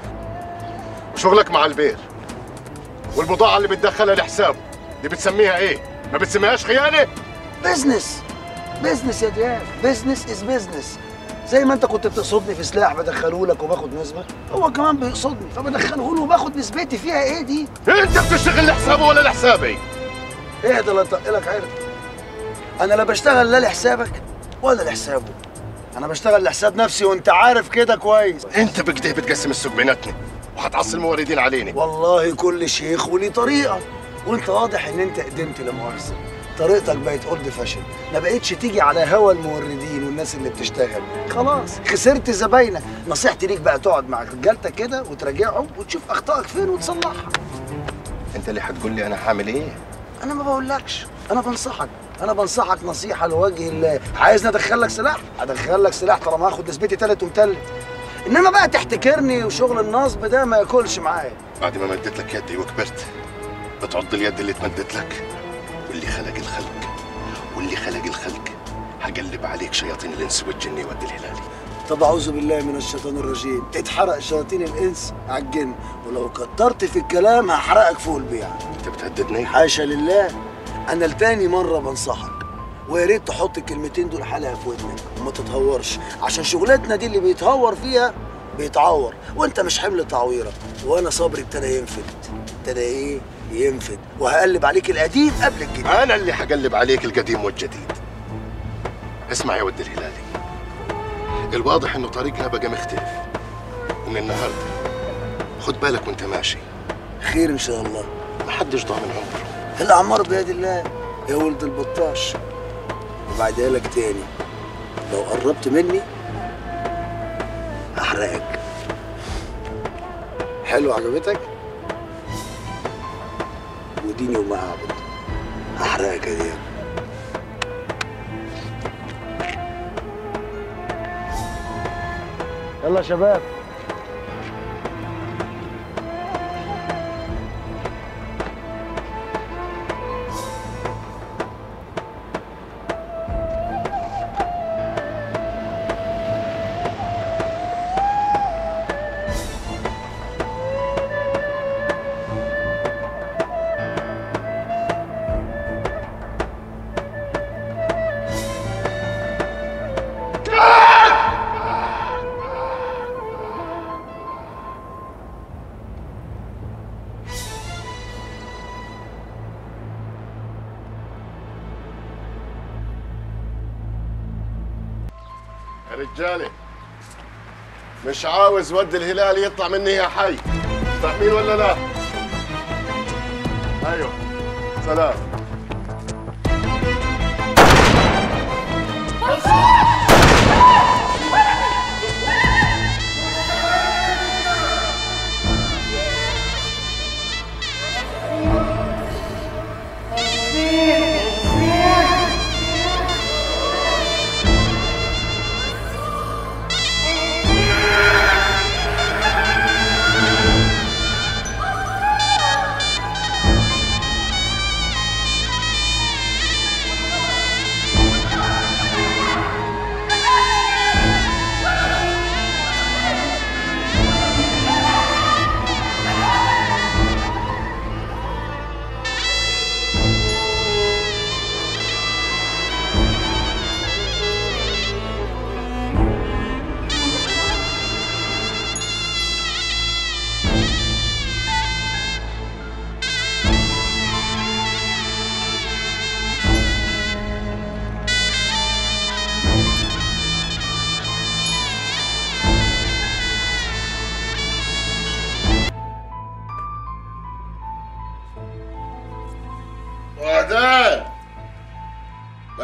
وشغلك مع البير والبضاعة اللي بتدخلها لحسابه دي بتسميها إيه؟ ما بتسميهاش خيانة؟ بزنس بزنس يا دياب بزنس از بزنس زي ما انت كنت بتقصدني في سلاح بدخله لك وباخد نسبه هو كمان بيقصدني فبدخله له وباخد نسبتي فيها ايه دي انت بتشتغل لحسابه ولا لحسابي ايه ده اللي طقلك عرض انا لا بشتغل لا لحسابك ولا لحسابه انا بشتغل لحساب نفسي وانت عارف كده كويس انت بكده بتقسم السوق بيناتنا وهتعصي الموردين علينا والله كل شيخ وليه طريقه وانت واضح ان انت قدمت لمؤاخذه طريقتك بقت اولد فاشن ما بقتش تيجي على هوا الموردين والناس اللي بتشتغل خلاص خسرت زباينك نصيحتي ليك بقى تقعد مع رجالتك كده وتراجعهم وتشوف اخطائك فين وتصلحها انت اللي هتقول لي انا هعمل ايه انا ما بقولكش انا بنصحك انا بنصحك نصيحه لوجه الله عايزني ادخل لك سلاح ادخل لك سلاح طالما هاخد نسبتي تالت ومتلت انما بقى تحتكرني وشغل النصب ده ما ياكلش معايا بعد ما مديت لك يدي وكبرت بتعض اليد اللي اتمدت لك واللي خلق الخلق واللي خلق الخلق هقلب عليك شياطين الانس والجن والد الهلالي طب اعوذ بالله من الشيطان الرجيم اتحرق شياطين الانس على الجن ولو كترت في الكلام هحرقك فوق البيع انت بتهددني حاشا لله انا لتاني مره بنصحك ويا ريت تحط الكلمتين دول حلقه في ودنك وما تتهورش عشان شغلتنا دي اللي بيتهور فيها بيتعور وانت مش حمل تعويره وانا صبري ابتدى ينفد ابتدى ايه ينفد وهقلب عليك القديم قبل الجديد انا اللي هقلب عليك القديم والجديد اسمع يا ود الهلالي الواضح انه طريقنا بقى مختلف ومن النهارده خد بالك وانت ماشي خير ان شاء الله محدش ضامن عمره الاعمار بيد الله يا ولد البطاش وبعدها لك تاني لو قربت مني هحرقك حلو عجبتك وديني وما اعبد هحرقك يا دياب يلا يا شباب يا رجالي مش عاوز ود الهلال يطلع مني يا حي فاهمين ولا لا؟ ايوه سلام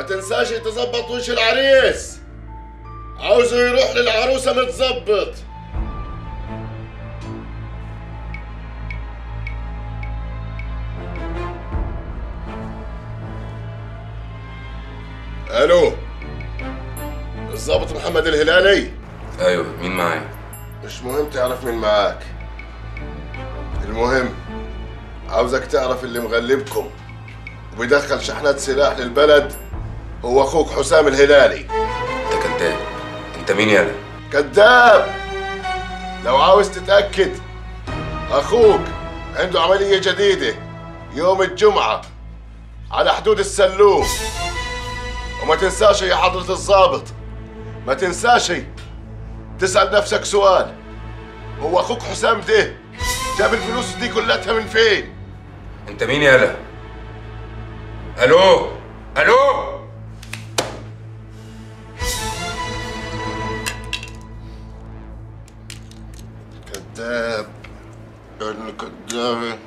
تنساش تظبط وش العريس عاوزه يروح للعروسة متظبط الو الضابط محمد الهلالي ايوه مين معايا مش مهم تعرف مين معاك المهم عاوزك تعرف اللي مغلبكم وبيدخل شحنات سلاح للبلد هو اخوك حسام الهلالي انت كذاب انت مين يالا كذاب لو عاوز تتأكد أخوك عنده عملية جديدة يوم الجمعة على حدود السلوم وما تنساش يا حضرة الضابط ما تنساش تسأل نفسك سؤال هو أخوك حسام ده جاب الفلوس دي كلها من فين؟ انت مين يالا الو الو كذاب يعني كذاب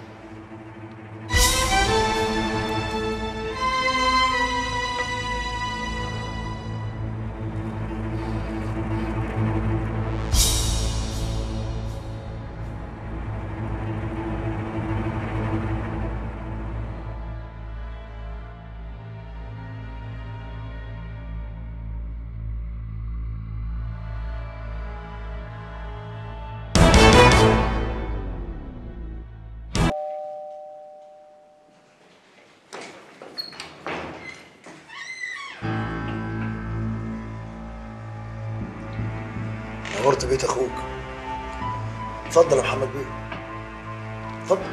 نورت بيت اخوك اتفضل يا محمد بيه اتفضل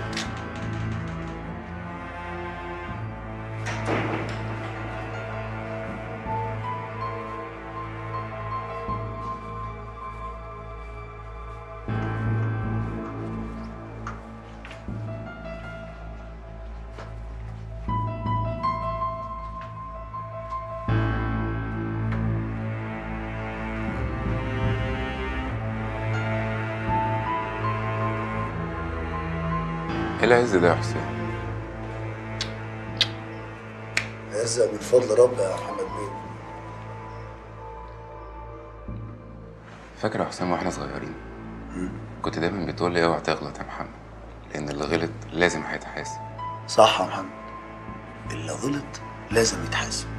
ايه العز ده يا حسين ارزق من فضل ربي يا محمد بيه فاكر يا حسام واحنا صغيرين كنت دايما بتقول لي اوعى تغلط يا محمد لان اللي غلط لازم هيتحاسب صح يا محمد اللي غلط لازم يتحاسب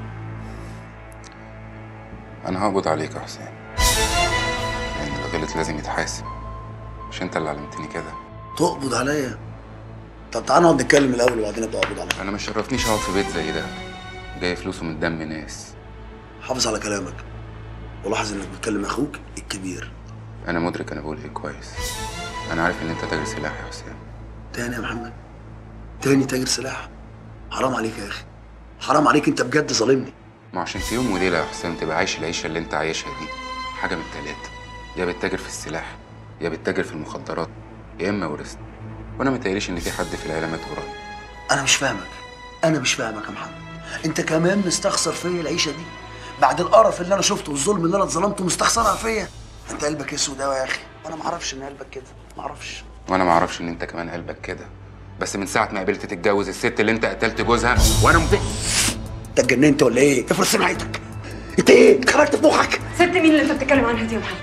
انا هقبض عليك يا حسين لان اللي غلط لازم يتحاسب مش انت اللي علمتني كده تقبض عليا طب تعالى نقعد نتكلم الاول وبعدين ابقى اقبض عليك انا ما شرفنيش اقعد في بيت زي ده جاي فلوسه من دم ناس حافظ على كلامك ولاحظ انك بتكلم اخوك الكبير انا مدرك انا بقول ايه كويس انا عارف ان انت تاجر سلاح يا حسام تاني يا محمد تاني تاجر سلاح حرام عليك يا اخي حرام عليك انت بجد ظالمني ما عشان في يوم وليله يا حسام تبقى عايش العيشه اللي انت عايشها دي حاجه من التلاته يا بتتاجر في السلاح يا بتتاجر في المخدرات يا اما ورثت وانا متهيأليش ان في حد في العيله مات قريب انا مش فاهمك انا مش فاهمك يا محمد انت كمان مستخسر فيا العيشه دي بعد القرف اللي انا شفته والظلم اللي انا اتظلمته مستخسرها فيا انت قلبك اسود قوي يا اخي وانا ما اعرفش ان قلبك كده ما اعرفش وانا ما اعرفش ان انت كمان قلبك كده بس من ساعه ما قبلت تتجوز الست اللي انت قتلت جوزها وانا مت... انت اتجننت ولا ايه افرض سمعتك انت ايه اتخرجت في مخك ست مين اللي انت بتتكلم عنها دي يا محمد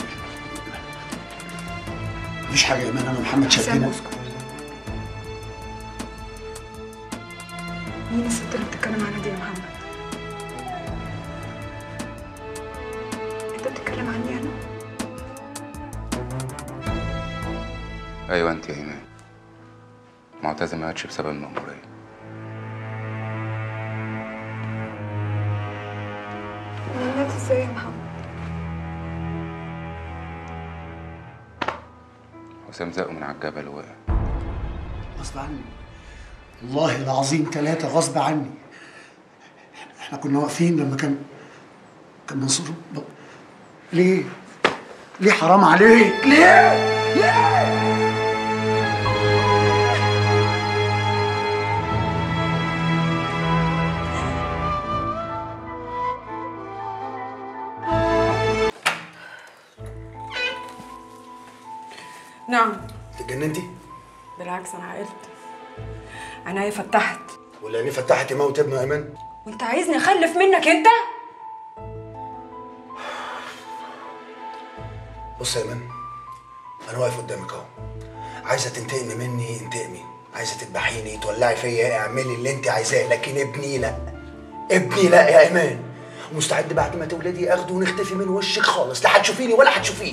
مفيش حاجه يا ايمان انا محمد شايفين مين الست اللي بتتكلم عنها دي يا محمد انت بتتكلم عني انا ايوه انت يا ايمان معتزه ما ماتش بسبب المأمورية مات ازاي يا محمد حسام زقه من على الجبل ووقع غصب عني والله العظيم ثلاثة غصب عني احنا كنا واقفين لما كان كان منصور ب... ليه؟ ليه حرام عليك؟ ليه؟ ليه؟ نعم اتجننتي؟ بالعكس انا عقلت عينيا فتحت ولا عينيه فتحت يموت ابنه يا ايمان؟ وانت عايزني اخلف منك انت بص يا ايمن انا واقف قدامك اهو عايزه تنتقمي مني انتقمي عايزه تذبحيني تولعي فيا اعملي اللي انت عايزاه لكن ابني لا ابني لا يا ايمان ومستعد بعد ما تولدي اخده ونختفي من وشك خالص لا هتشوفيني ولا هتشوفيه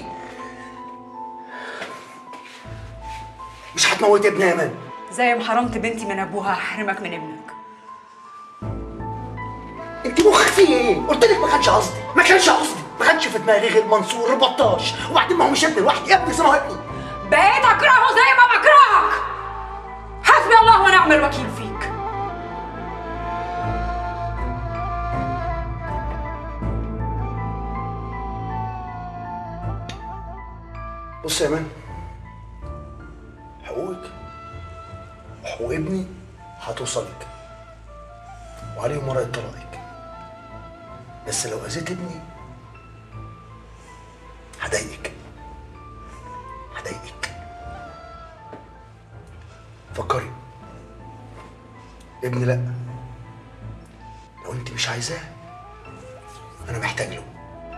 مش هتموت ابني يا ايمان زي ما حرمت بنتي من ابوها هحرمك من ابنك انت مخك فيه ايه؟ قلت لك ما كانش قصدي ما كانش قصدي ما كانش في دماغي غير منصور بطاش وبعدين ما هو مش ابني لوحدي ابني زي ما هو ابني بقيت اكرهه زي ما بكرهك حسبي الله ونعم الوكيل فيك بص يا مان حقوقك وحقوق ابني هتوصلك وعليهم ورقة طلاقك بس لو أذيت ابني هضايقك هضايقك فكري ابني لا لو انت مش عايزاه انا محتاج له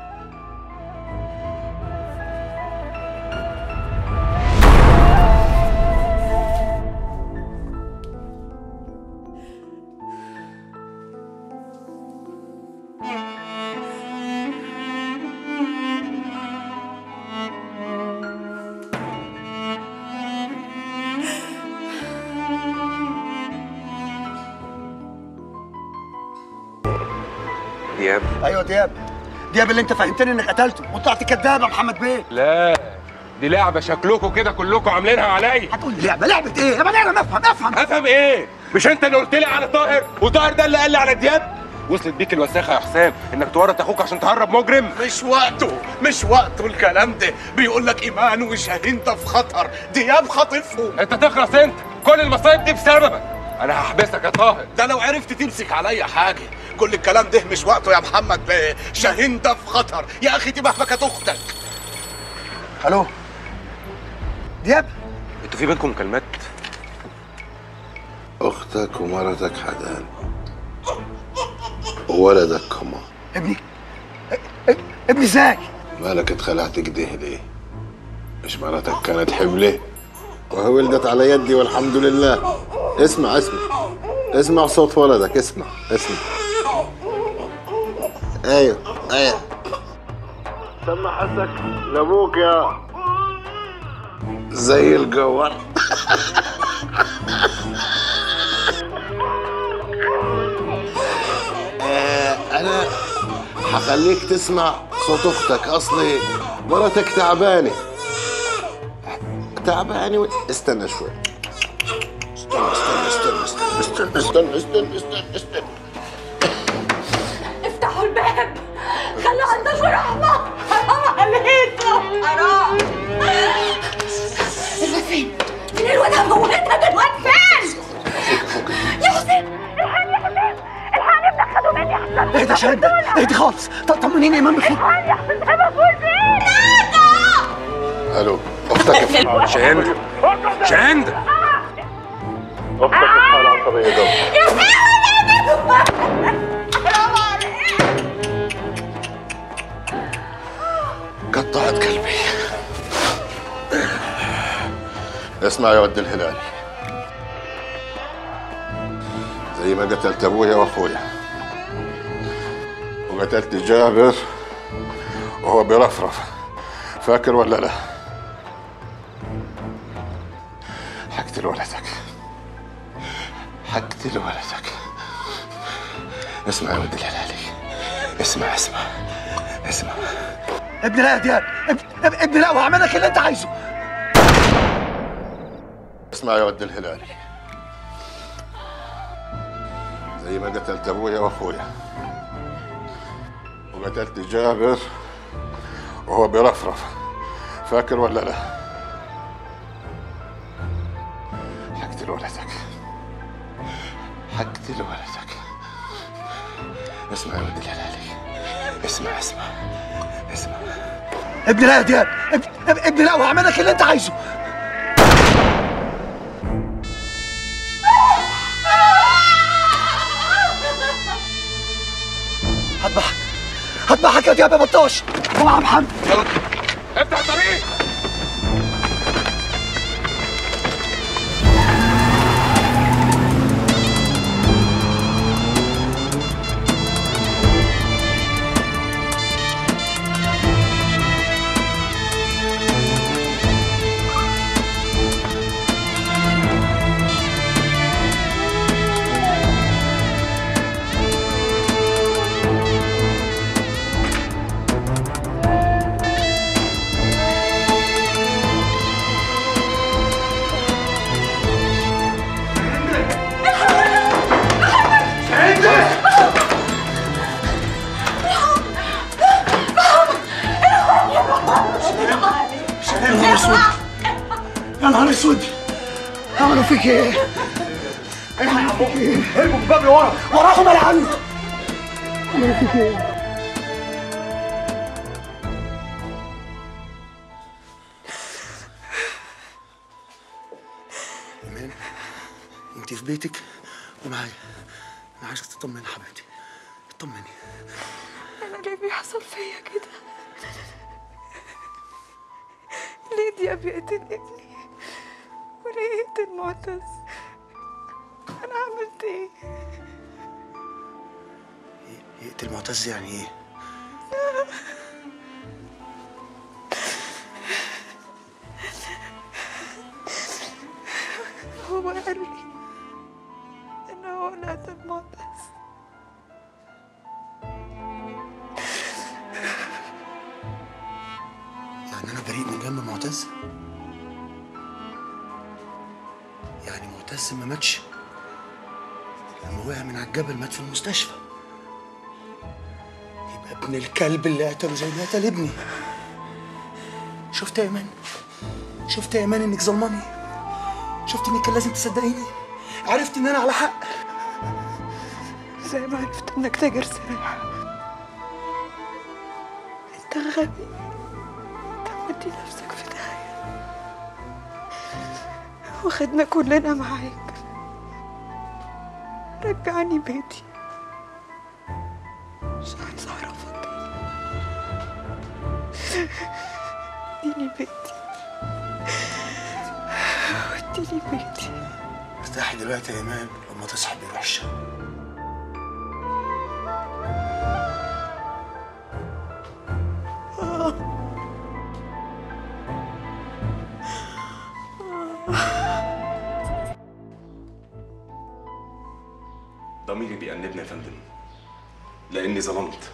دياب ايوه دياب دياب اللي انت فهمتني انك قتلته وطلعت كذاب يا محمد بيه لا دي لعبة شكلكم كده كلكم عاملينها عليا هتقول لي لعبة لعبة ايه؟ يا بني ادم افهم افهم افهم ايه؟ مش انت اللي قلت لي على طاهر وطاهر ده اللي قال لي على دياب؟ وصلت بيك الوساخة يا حسام انك تورط اخوك عشان تهرب مجرم مش وقته مش وقته الكلام ده بيقول لك ايمان وشاهين ده في خطر دياب خاطفهم انت تخلص انت كل المصايب دي بسببك انا هحبسك يا طاهر ده لو عرفت تمسك عليا حاجه كل الكلام ده مش وقته يا محمد بيه شاهين ده في خطر يا اخي دي مهبكه اختك الو دياب انتوا في بينكم مكالمات اختك ومرتك حدان وولدك كمان ابني ابني ازاي؟ مالك اتخلعت كده ليه؟ مش مرتك كانت حملة؟ وهي ولدت على يدي والحمد لله اسمع اسمع اسمع صوت ولدك اسمع اسمع ايوه ايوه سمع حسك لابوك يا زي الجوار آه، انا هخليك تسمع صوت اختك اصلي مرتك تعبانه تعبانه و... استنى شوي استنى استنى استنى استنى استنى استنى استنى استنى افتحوا الباب خلوا عندكم رحمة حرام عليكم حرام الواد فين؟ فين الواد هموتك الواد فين؟ يا حسين الحقني يا حسين الحقني ابنك خدوا مني احسن اهدى يا شهد اهدي خالص ط- طمنيني يا ايمان بخير الحقني يا حسين زي ما بقول فين الو اختك في شهند شهند اختك في حالة عصبية قوي يا سيدي حرام عليك قطعت قلبي اسمع يا ود الهلالي زي ما قتلت ابويا واخويا وقتلت جابر وهو بيرفرف فاكر ولا لا؟ حقتل ولدك حقتل ولدك اسمع يا ود الهلالي اسمع اسمع اسمع ابني لا يا دياب اب- اب- ابني لا وهعمل لك اللي انت عايزه اسمع يا ود الهلالي زي ما قتلت ابويا واخويا وقتلت جابر وهو بيرفرف فاكر ولا لا؟ حقتل ولدك حقتل ولدك اسمع يا ود الهلالي اسمع اسمع اسمع ابني لا يا دياب اب- اب- ابني لا وهعمل لك اللي انت عايزه هذبحك هذبحك يا دياب يا بطاش اوعى يا محمد افتح الطريق يا نهار اسود يا نهار اسود عملوا فيك ايه؟ عملوا فيك ايه؟ ارموا الباب لورا وراهم يا عم عملوا فيك ايه؟ ايمان انت في بيتك ومعايا انا عايزك تطمني يا حبيبتي اطمني انا ليه بيحصل فيا كده ليه دياب يقتل ابني وليه يقتل معتز انا عملت ايه يقتل معتز يعني ايه؟ هو قال لي ان هو اللي قتل معتز يعني انا بريء من جنب معتز؟ يعني معتز ما ماتش لما وقع من على الجبل مات في المستشفى يبقى ابن الكلب اللي قتله زي ما قتل ابني شفت يا ايمان شفت يا ايمان انك ظلماني شفت انك كان لازم تصدقيني عرفت ان انا على حق زي ما عرفت انك تاجر سلاح انت غبي انت مودي نفسك في داهية واخدنا كلنا معاك رجعني بيتي مش عايزة اعرفك اديني بيتي وديني بيتي ارتاحي دلوقتي يا ايمان لما تصحى بيروح الشغل ضميري بيأنبني يا فندم لأني ظلمت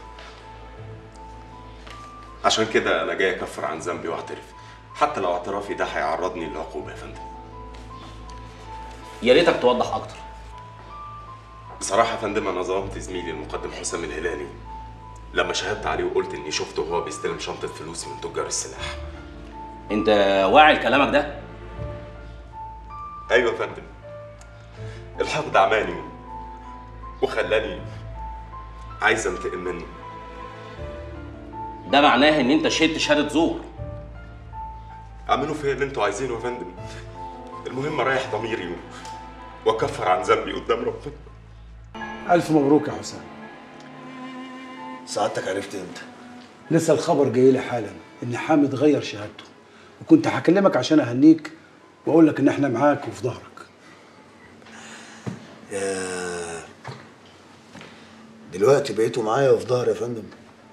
عشان كده أنا جاي أكفر عن ذنبي وأعترف حتى لو اعترافي ده هيعرضني للعقوبة يا فندم يا ريتك توضح اكتر بصراحة يا فندم أنا ظلمت زميلي المقدم حسام الهلالي لما شهدت عليه وقلت إني شفته وهو بيستلم شنطة فلوس من تجار السلاح انت واعي لكلامك ده أيوة يا فندم الحقد عماني وخلاني عايز أنتقم منه ده معناه ان انت شهدت شهاده زور اعملوا فيا اللي انتوا عايزينه يا فندم المهم اريح ضميري و- واكفر عن ذنبي قدام ربنا ألف مبروك يا حسام سعادتك عرفت امتى؟ لسه الخبر جاي لي حالا إن حامد غير شهادته وكنت هكلمك عشان أهنيك وأقول لك إن إحنا معاك وفي ظهرك يا دلوقتي بقيتوا معايا وفي ظهري يا فندم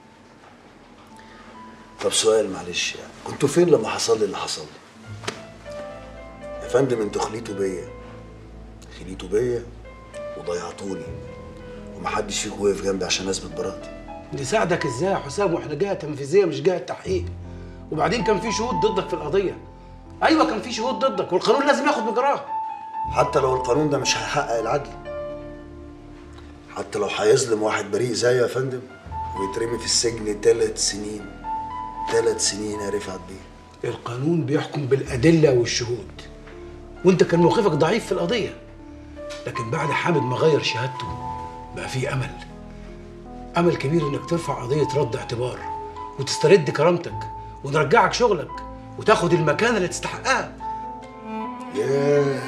طب سؤال معلش يعني كنتوا فين لما حصل لي اللي حصل لي؟ يا فندم انتوا خليتوا بيا خليتوا بيا وضيعتوني ومحدش فيكم وقف جنبي عشان اثبت براءتي نساعدك إزاي يا حسام وإحنا جهة تنفيذية مش جهة تحقيق وبعدين كان في شهود ضدك في القضية أيوة كان في شهود ضدك والقانون لازم ياخد مجراه حتى لو القانون ده مش هيحقق العدل حتى لو هيظلم واحد بريء زيي يا فندم ويترمي في السجن ثلاث سنين ثلاث سنين يا رفعت بيه القانون بيحكم بالأدلة والشهود وأنت كان موقفك ضعيف في القضية لكن بعد حامد ما غير شهادته بقى في أمل أمل كبير إنك ترفع قضية رد اعتبار وتسترد كرامتك ونرجعك شغلك وتاخد المكانة اللي تستحقها ياه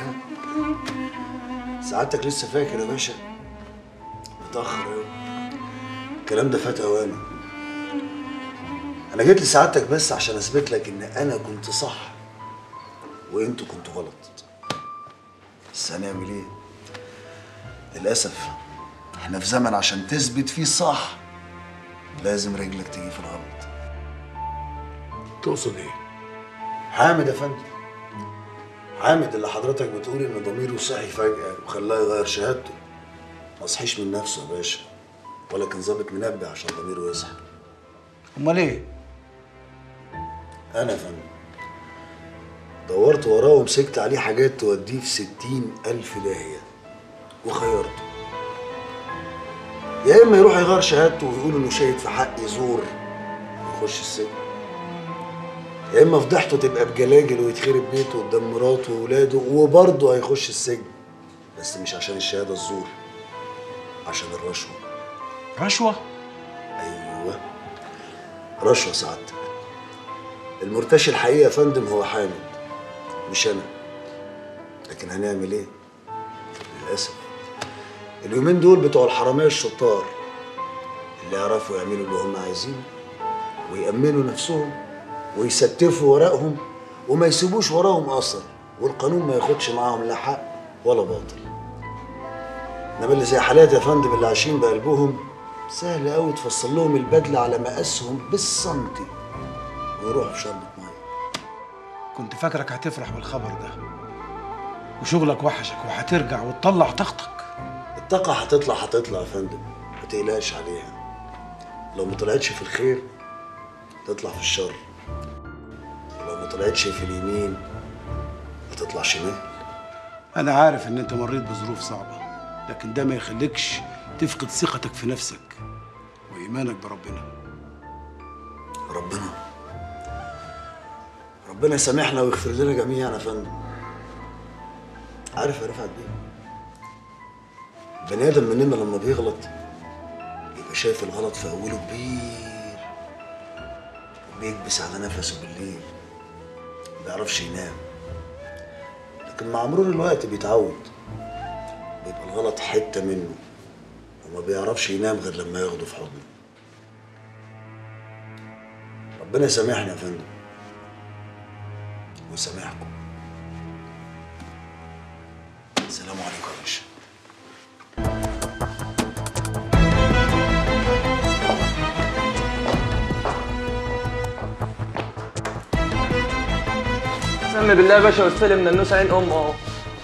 سعادتك لسه فاكر يا باشا متأخر أوي الكلام ده فات اوانه انا جيت لسعادتك بس عشان اثبت لك ان انا كنت صح وانتوا كنتوا غلط بس هنعمل ايه للاسف احنا في زمن عشان تثبت فيه الصح لازم رجلك تيجي في الغلط تقصد ايه حامد يا فندم حامد اللي حضرتك بتقول ان ضميره صحي فجأة وخلاه يغير شهادته ما صحيش من نفسه يا باشا ولا كان ظابط منبه عشان ضميره يصحى امال ايه انا يا فندم دورت وراه ومسكت عليه حاجات توديه في ستين ألف داهية وخيرته يا إما يروح يغير شهادته ويقول إنه شاهد في حقي زور ويخش السجن يا إما فضحته تبقى بجلاجل ويتخرب بيته قدام مراته وولاده وبرضه هيخش السجن بس مش عشان الشهادة الزور عشان الرشوة رشوه أيوه رشوة سعادتك المرتشي الحقيقي يا فندم هو حامد مش أنا لكن هنعمل إيه؟ للأسف اليومين دول بتوع الحرامية الشطار اللي يعرفوا يعملوا اللي هم عايزينه ويأمنوا نفسهم ويستفوا ورقهم وما يسيبوش وراهم أثر والقانون ما ياخدش معاهم لا حق ولا باطل انما اللي زي حالاتي يا فندم اللي عايشين بقلبهم سهل قوي تفصل لهم البدله على مقاسهم بالسنتي ويروحوا في شربة ميه كنت فاكرك هتفرح بالخبر ده وشغلك وحشك وهترجع وتطلع طاقتك الطاقة هتطلع هتطلع يا فندم ما تقلقش عليها لو ما طلعتش في الخير تطلع في الشر ولو ما طلعتش في اليمين هتطلع شمال انا عارف ان انت مريت بظروف صعبه لكن ده ما يخليكش تفقد ثقتك في نفسك وايمانك بربنا ربنا ربنا يسامحنا ويغفر لنا جميعا يا فندم عارف يا رفعت بيه البني ادم مننا لما بيغلط يبقى شايف الغلط في اوله كبير وبيكبس على نفسه بالليل ما بيعرفش ينام لكن مع مرور الوقت بيتعود بيبقى الغلط حته منه وما بيعرفش ينام غير لما ياخده في حضنه ربنا يسامحنا يا فندم ويسامحكم السلام عليكم يا باشا سمي بالله يا باشا واستلم من النوس عين امه اهو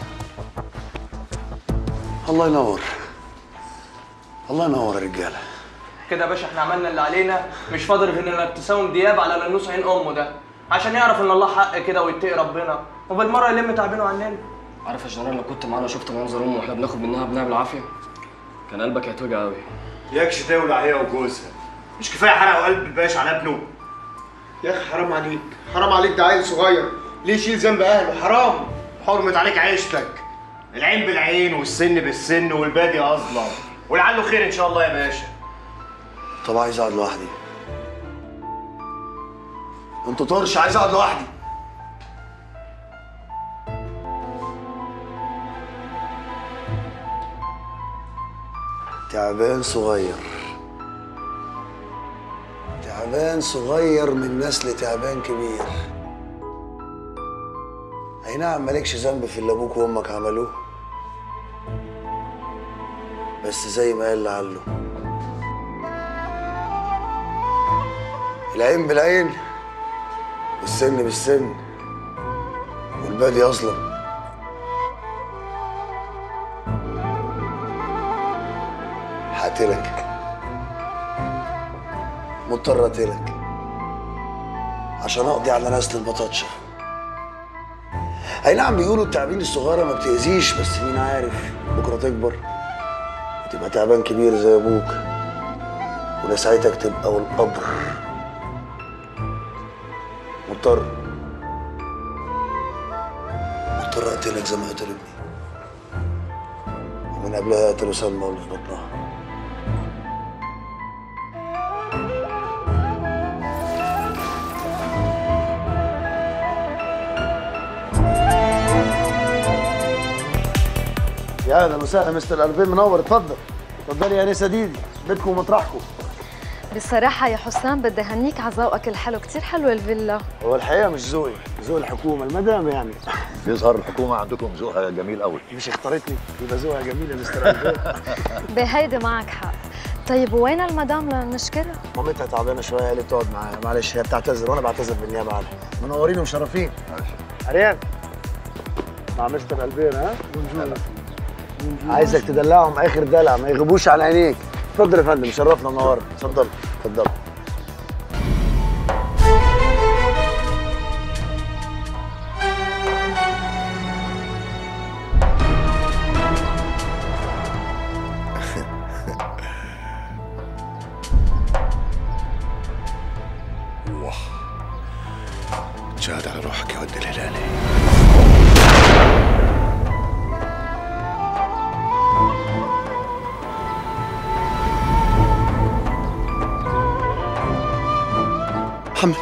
الله ينور الله ينور يا رجاله كده يا باشا احنا عملنا اللي علينا مش فاضل غير انك تساوم دياب على ننوس عين امه ده عشان يعرف ان الله حق كده ويتقي ربنا وبالمره يلم تعبينه عننا عارف يا جنرال لو كنت معانا شفت منظر امه واحنا بناخد منها ابنها بالعافيه كان قلبك هيتوجع قوي ياكش تولع هي وجوزها مش كفايه حرقوا قلب الباشا على ابنه يا اخي حرام عليك حرام عليك ده عيل صغير ليه يشيل ذنب اهله حرام حرمت عليك عيشتك العين بالعين والسن بالسن والبادي اظلم ولعله خير ان شاء الله يا باشا طب عايز اقعد لوحدي انت طرش عايز اقعد لوحدي تعبان صغير تعبان صغير من نسل تعبان كبير اي نعم مالكش ذنب في اللي ابوك وامك عملوه بس زي ما قال لعله العين بالعين والسن بالسن والبادي اظلم هقتلك مضطر اقتلك عشان اقضي على نسل البطاطشة اي نعم بيقولوا التعابين الصغيرة ما بتأذيش بس مين عارف بكرة تكبر وتبقى تعبان كبير زي ابوك ونسعتك تبقى والقبر مضطر مضطر اقتلك زي ما قتل ابني ومن قبلها قتلوا سلمى واللي في بطنها يا اهلا وسهلا مستر الفين منور اتفضل اتفضلي يا انسه ديدي بيتكم ومطرحكم بصراحة يا حسام بدي هنيك على ذوقك الحلو كتير حلوة الفيلا هو الحقيقه مش ذوقي ذوق الحكومه المدام يعني بيظهر الحكومه عندكم ذوقها جميل قوي مش اختارتني يبقى ذوقها جميل يا مستر ألبير. بهيدي معك حق طيب وين المدام لنشكرها؟ مامتها تعبانه شويه قالت تقعد معايا معلش هي بتعتذر وانا بعتذر بالنيابه عنها منورين ومشرفين اريان مع مستر البير ها عايزك تدلعهم اخر دلع ما يغيبوش عن عينيك اتفضل يا فندم شرفنا منورنا اتفضل اتفضل واه جاد على روحك يا ود الهلالي محمد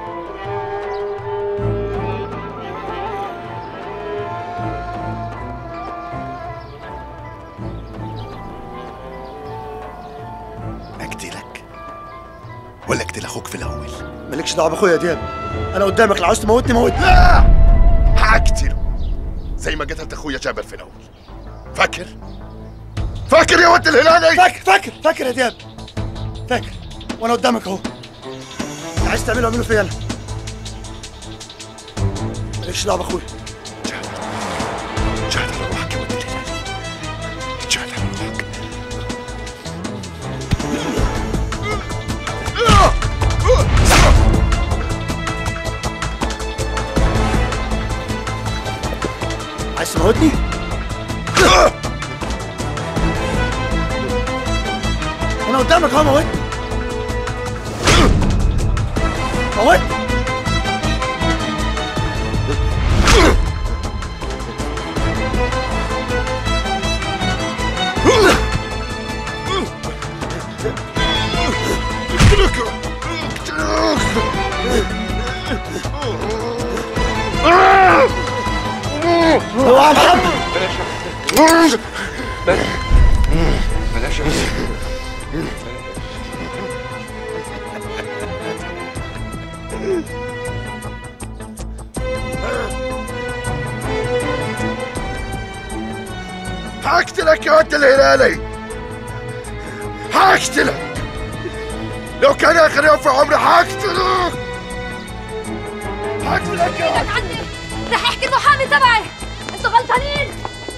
اقتلك ولا اقتل اخوك في الاول مالكش دعوه باخويا يا دياب انا قدامك لو عاوز تموتني موتني لا هقتله زي ما قتلت اخويا جابر في الاول فاكر فاكر يا ود الهلالي فاكر فاكر فاكر يا دياب فاكر وانا قدامك اهو اللي عايز تعمله اعمله فيا انا مالكش دعوه باخويا جاد على روحك يا ود الهلالي جاد على روحك عايز تموتني انا قدامك اهو موتني موتني اوعى محمد بلاش هقتلك يا ود الهلالي هقتلك لو كان اخر يوم في عمري هقتلك هقتلك يا ايدك عني رح يحكي المحامي تبعي انتوا غلطانين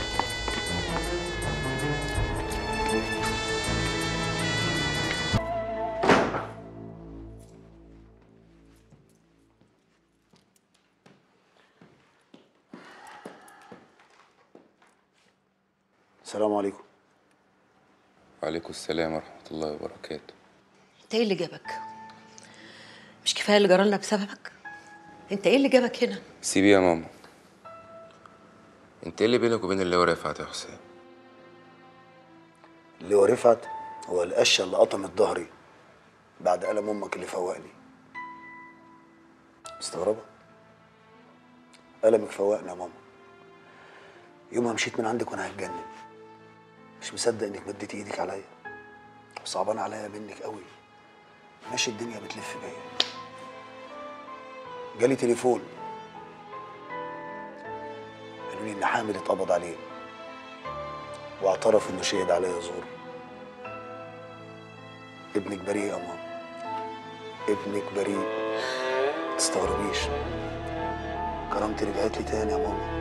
السلام عليكم وعليكم السلام ورحمة الله وبركاته انت ايه اللي جابك؟ مش كفايه اللي جرالنا بسببك؟ انت ايه اللي جابك هنا؟ سيبيه يا ماما انت ايه اللي بينك وبين اللواء رفعت يا حسام اللي هو رفعت هو القشه اللي قطمت ظهري بعد ألم امك اللي فوقني مستغربه ألمك فوقني يا ماما يومها مشيت من عندك وانا هتجنن مش مصدق انك مديتي ايدك عليا وصعبان عليا منك قوي ماشي الدنيا بتلف بيا جالي تليفون قالوا لي ان حامد اتقبض عليه واعترف انه شهد عليا زور ابنك بريء يا ماما ابنك بريء تستغربيش كرامتي رجعت لي تاني يا ماما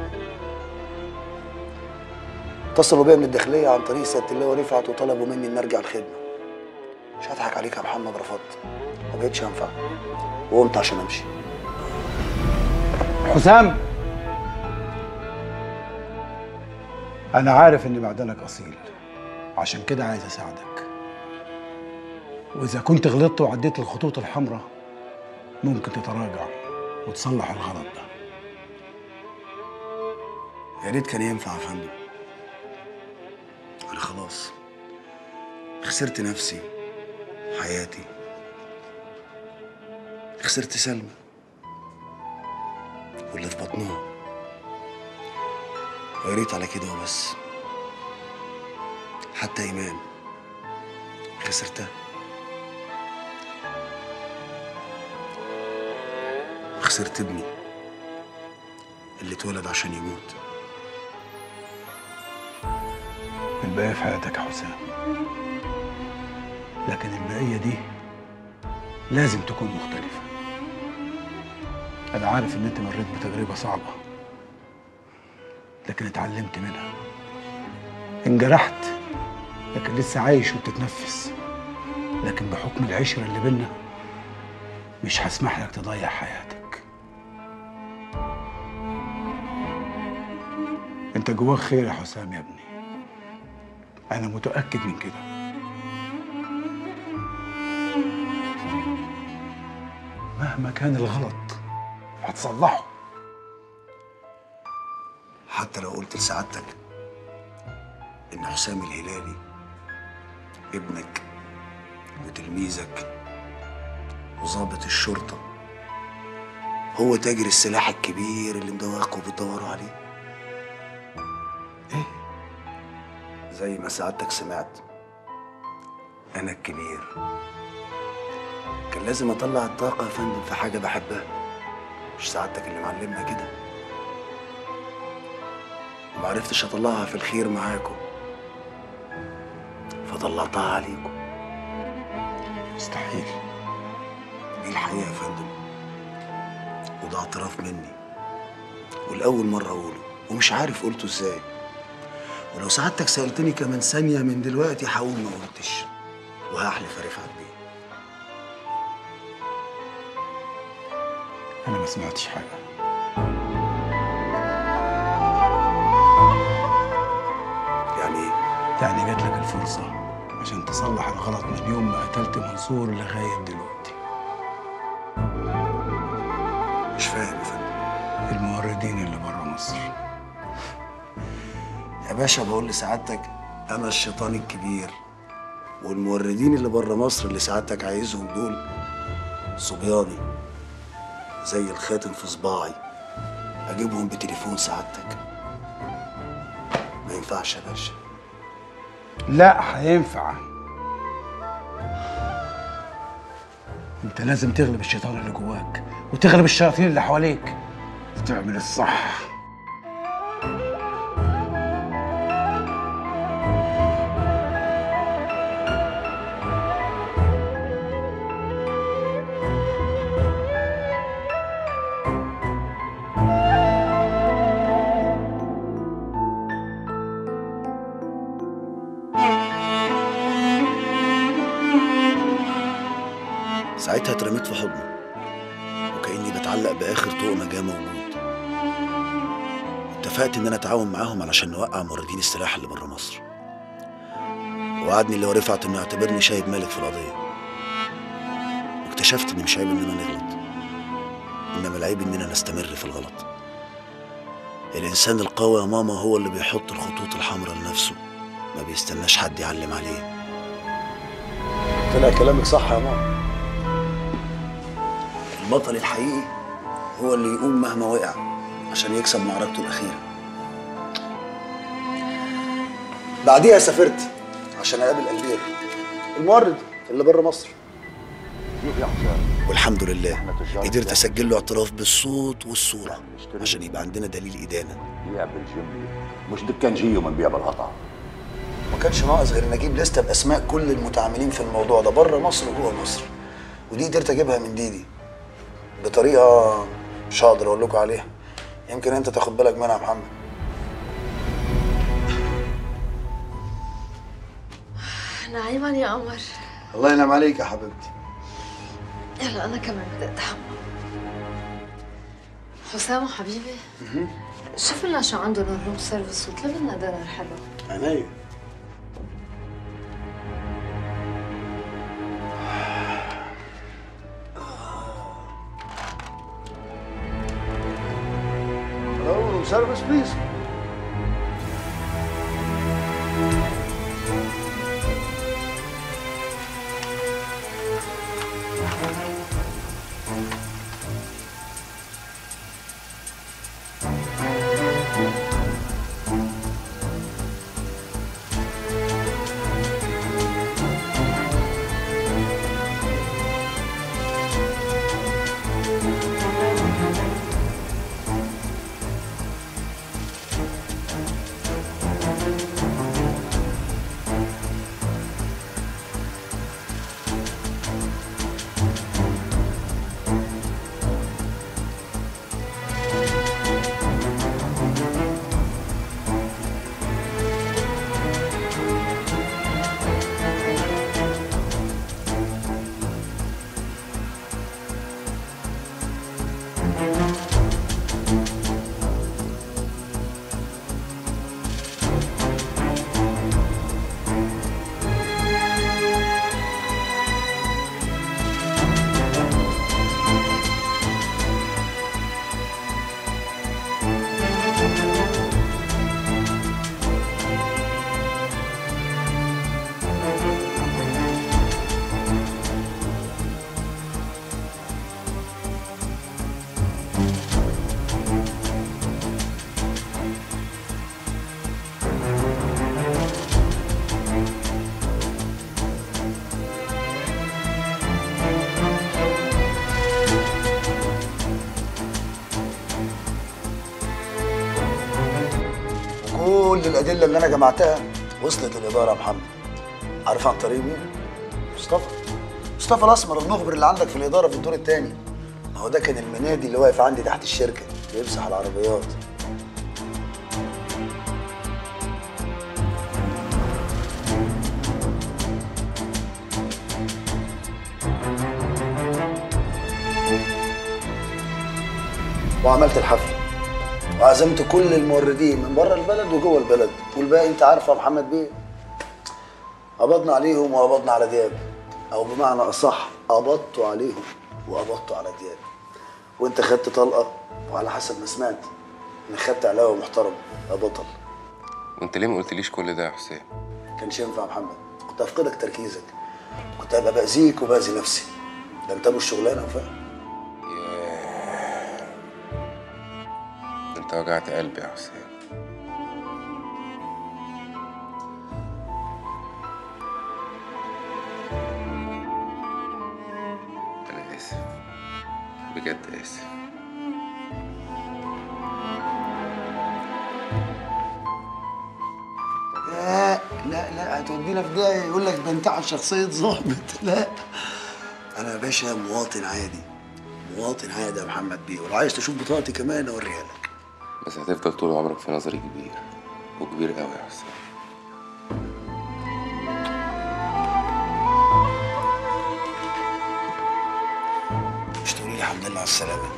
اتصلوا بيا من الداخلية عن طريق سيادة اللواء رفعت وطلبوا مني إني أرجع الخدمة مش هضحك عليك يا محمد رفضت ما بقتش أنفع وقمت عشان أمشي حسام أنا عارف إن معدنك أصيل عشان كده عايز أساعدك وإذا كنت غلطت وعديت الخطوط الحمراء ممكن تتراجع وتصلح الغلط ده يا ريت كان ينفع يا فندم أنا خلاص خسرت نفسي حياتي خسرت سلمى واللي في بطنها ويا ريت على كده وبس حتى إيمان خسرتها خسرت ابني اللي اتولد عشان يموت الباقي في حياتك يا حسام لكن البقية دي لازم تكون مختلفة أنا عارف إن أنت مريت بتجربة صعبة لكن اتعلمت منها انجرحت لكن لسه عايش وبتتنفس لكن بحكم العشرة اللي بينا مش هسمح لك تضيع حياتك انت جواك خير يا حسام يا ابني انا متأكد من كده مهما كان الغلط هتصلحه حتى لو قلت لسعادتك ان حسام الهلالي ابنك وتلميذك وظابط الشرطة هو تاجر السلاح الكبير اللي مدوقكوا بتدوروا عليه ايه زي ما سعادتك سمعت انا الكبير كان لازم اطلع الطاقة يا فندم في حاجة بحبها مش سعادتك اللي معلمنا كده ومعرفتش اطلعها في الخير معاكم فطلعتها عليكم مستحيل دي الحقيقة يا فندم وده اعتراف مني والأول مرة أقوله ومش عارف قلته إزاي ولو سعادتك سألتني كمان ثانية من دلوقتي هقول ما قلتش وهحلف رفعت بيه انا ما سمعتش حاجة يعني ايه؟ يعني جات لك الفرصة عشان تصلح الغلط من يوم ما قتلت منصور لغاية دلوقتي مش فاهم يا فندم الموردين اللي بره مصر يا باشا بقول لسعادتك أنا الشيطان الكبير والموردين اللي بره مصر اللي سعادتك عايزهم دول صبياني زي الخاتم في صباعي أجيبهم بتليفون سعادتك ما ينفعش يا باشا لا هينفع انت لازم تغلب الشيطان اللي جواك وتغلب الشياطين اللي حواليك وتعمل الصح ساعتها اترميت في حضنه وكأني بتعلق بآخر طوق نجاة موجود اتفقت إن أنا أتعاون معاهم علشان نوقع موردين السلاح اللي بره مصر وعدني اللي هو رفعت إنه يعتبرني شاهد مالك في القضية واكتشفت إن مش عيب إننا نغلط إنما العيب إننا نستمر في الغلط الإنسان القوي يا ماما هو اللي بيحط الخطوط الحمراء لنفسه ما بيستناش حد يعلم عليه طلع كلامك صح يا ماما البطل الحقيقي هو اللي يقوم مهما وقع عشان يكسب معركته الأخيرة بعديها سافرت عشان أقابل ألبير المورد اللي بره مصر شوف يا حسام والحمد لله قدرت أسجل له اعتراف بالصوت والصورة عشان يبقى عندنا دليل إدانة بيع بالجملة مش دكان جيو من بيع بالقطع ما كانش ناقص غير ان اجيب لسته باسماء كل المتعاملين في الموضوع ده بره مصر وجوه مصر ودي قدرت اجيبها من ديدي بطريقه مش هقدر اقول لكم عليها يمكن انت تاخد بالك منها يا محمد نعيما يا قمر الله ينعم عليك يا حبيبتي يلا انا كمان بدي اتحمل حسام حبيبي شوف لنا شو عندهم الروم سيرفيس واطلب لنا دينر حلو عينيا Hello, room service, please. كل الادله اللي انا جمعتها وصلت الاداره يا محمد عارف عن طريق مين مصطفى مصطفى الاسمر المخبر اللي عندك في الاداره في الدور الثاني ما هو ده كان المنادي اللي واقف عندي تحت الشركه بيمسح العربيات وعملت الحفله وعزمت كل الموردين من بره البلد وجوه البلد والباقي انت عارف يا محمد بيه قبضنا عليهم وقبضنا على دياب او بمعنى اصح قبضتوا عليهم وقبضتوا على دياب وانت خدت طلقه وعلى حسب ما سمعت انك خدت علاوه محترم يا بطل وانت ليه ما قلتليش كل ده يا حسام كانش ينفع يا محمد كنت هفقدك تركيزك كنت هبقى باذيك وباذي نفسي ده انت ابو الشغلانه وفاهم انت وجعت قلبي يا حسام انا اسف بجد اسف لا لا لا هتودينا في ده يقول لك ده انت على شخصيه ظابط لا انا يا باشا مواطن عادي مواطن عادي يا محمد بيه ولو عايز تشوف بطاقتي كمان اوريها لك بس هتفضل طول عمرك في نظري كبير وكبير قوي يا حسام مش تقولي لي الحمد لله على السلامه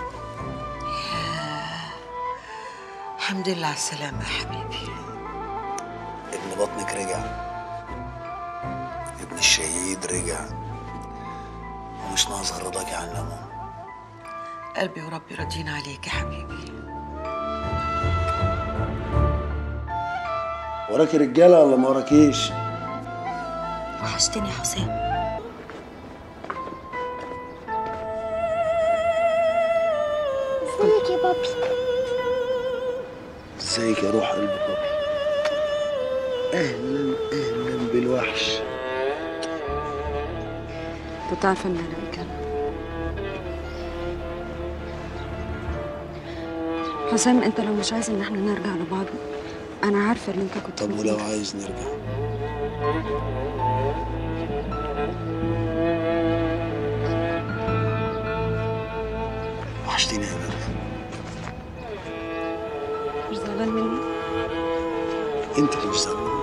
الحمد لله على السلامة يا حبيبي ابن بطنك رجع ابن الشهيد رجع ومش ناقص غير رضاك يعلمه قلبي وربي راضيين عليك يا حبيبي وراكي رجاله ولا ما وراكيش وحشتني يا حسام ازيك يا بابي ازيك يا روح قلب بابي اهلا اهلا بالوحش كنت عارفة إن أنا كان حسام أنت لو مش عايز إن احنا نرجع لبعض أنا عارفة اللي أنت كنت طب ولو عايز نرجع وحشتيني يا مريم مش زعلان مني انت اللي مش زعلان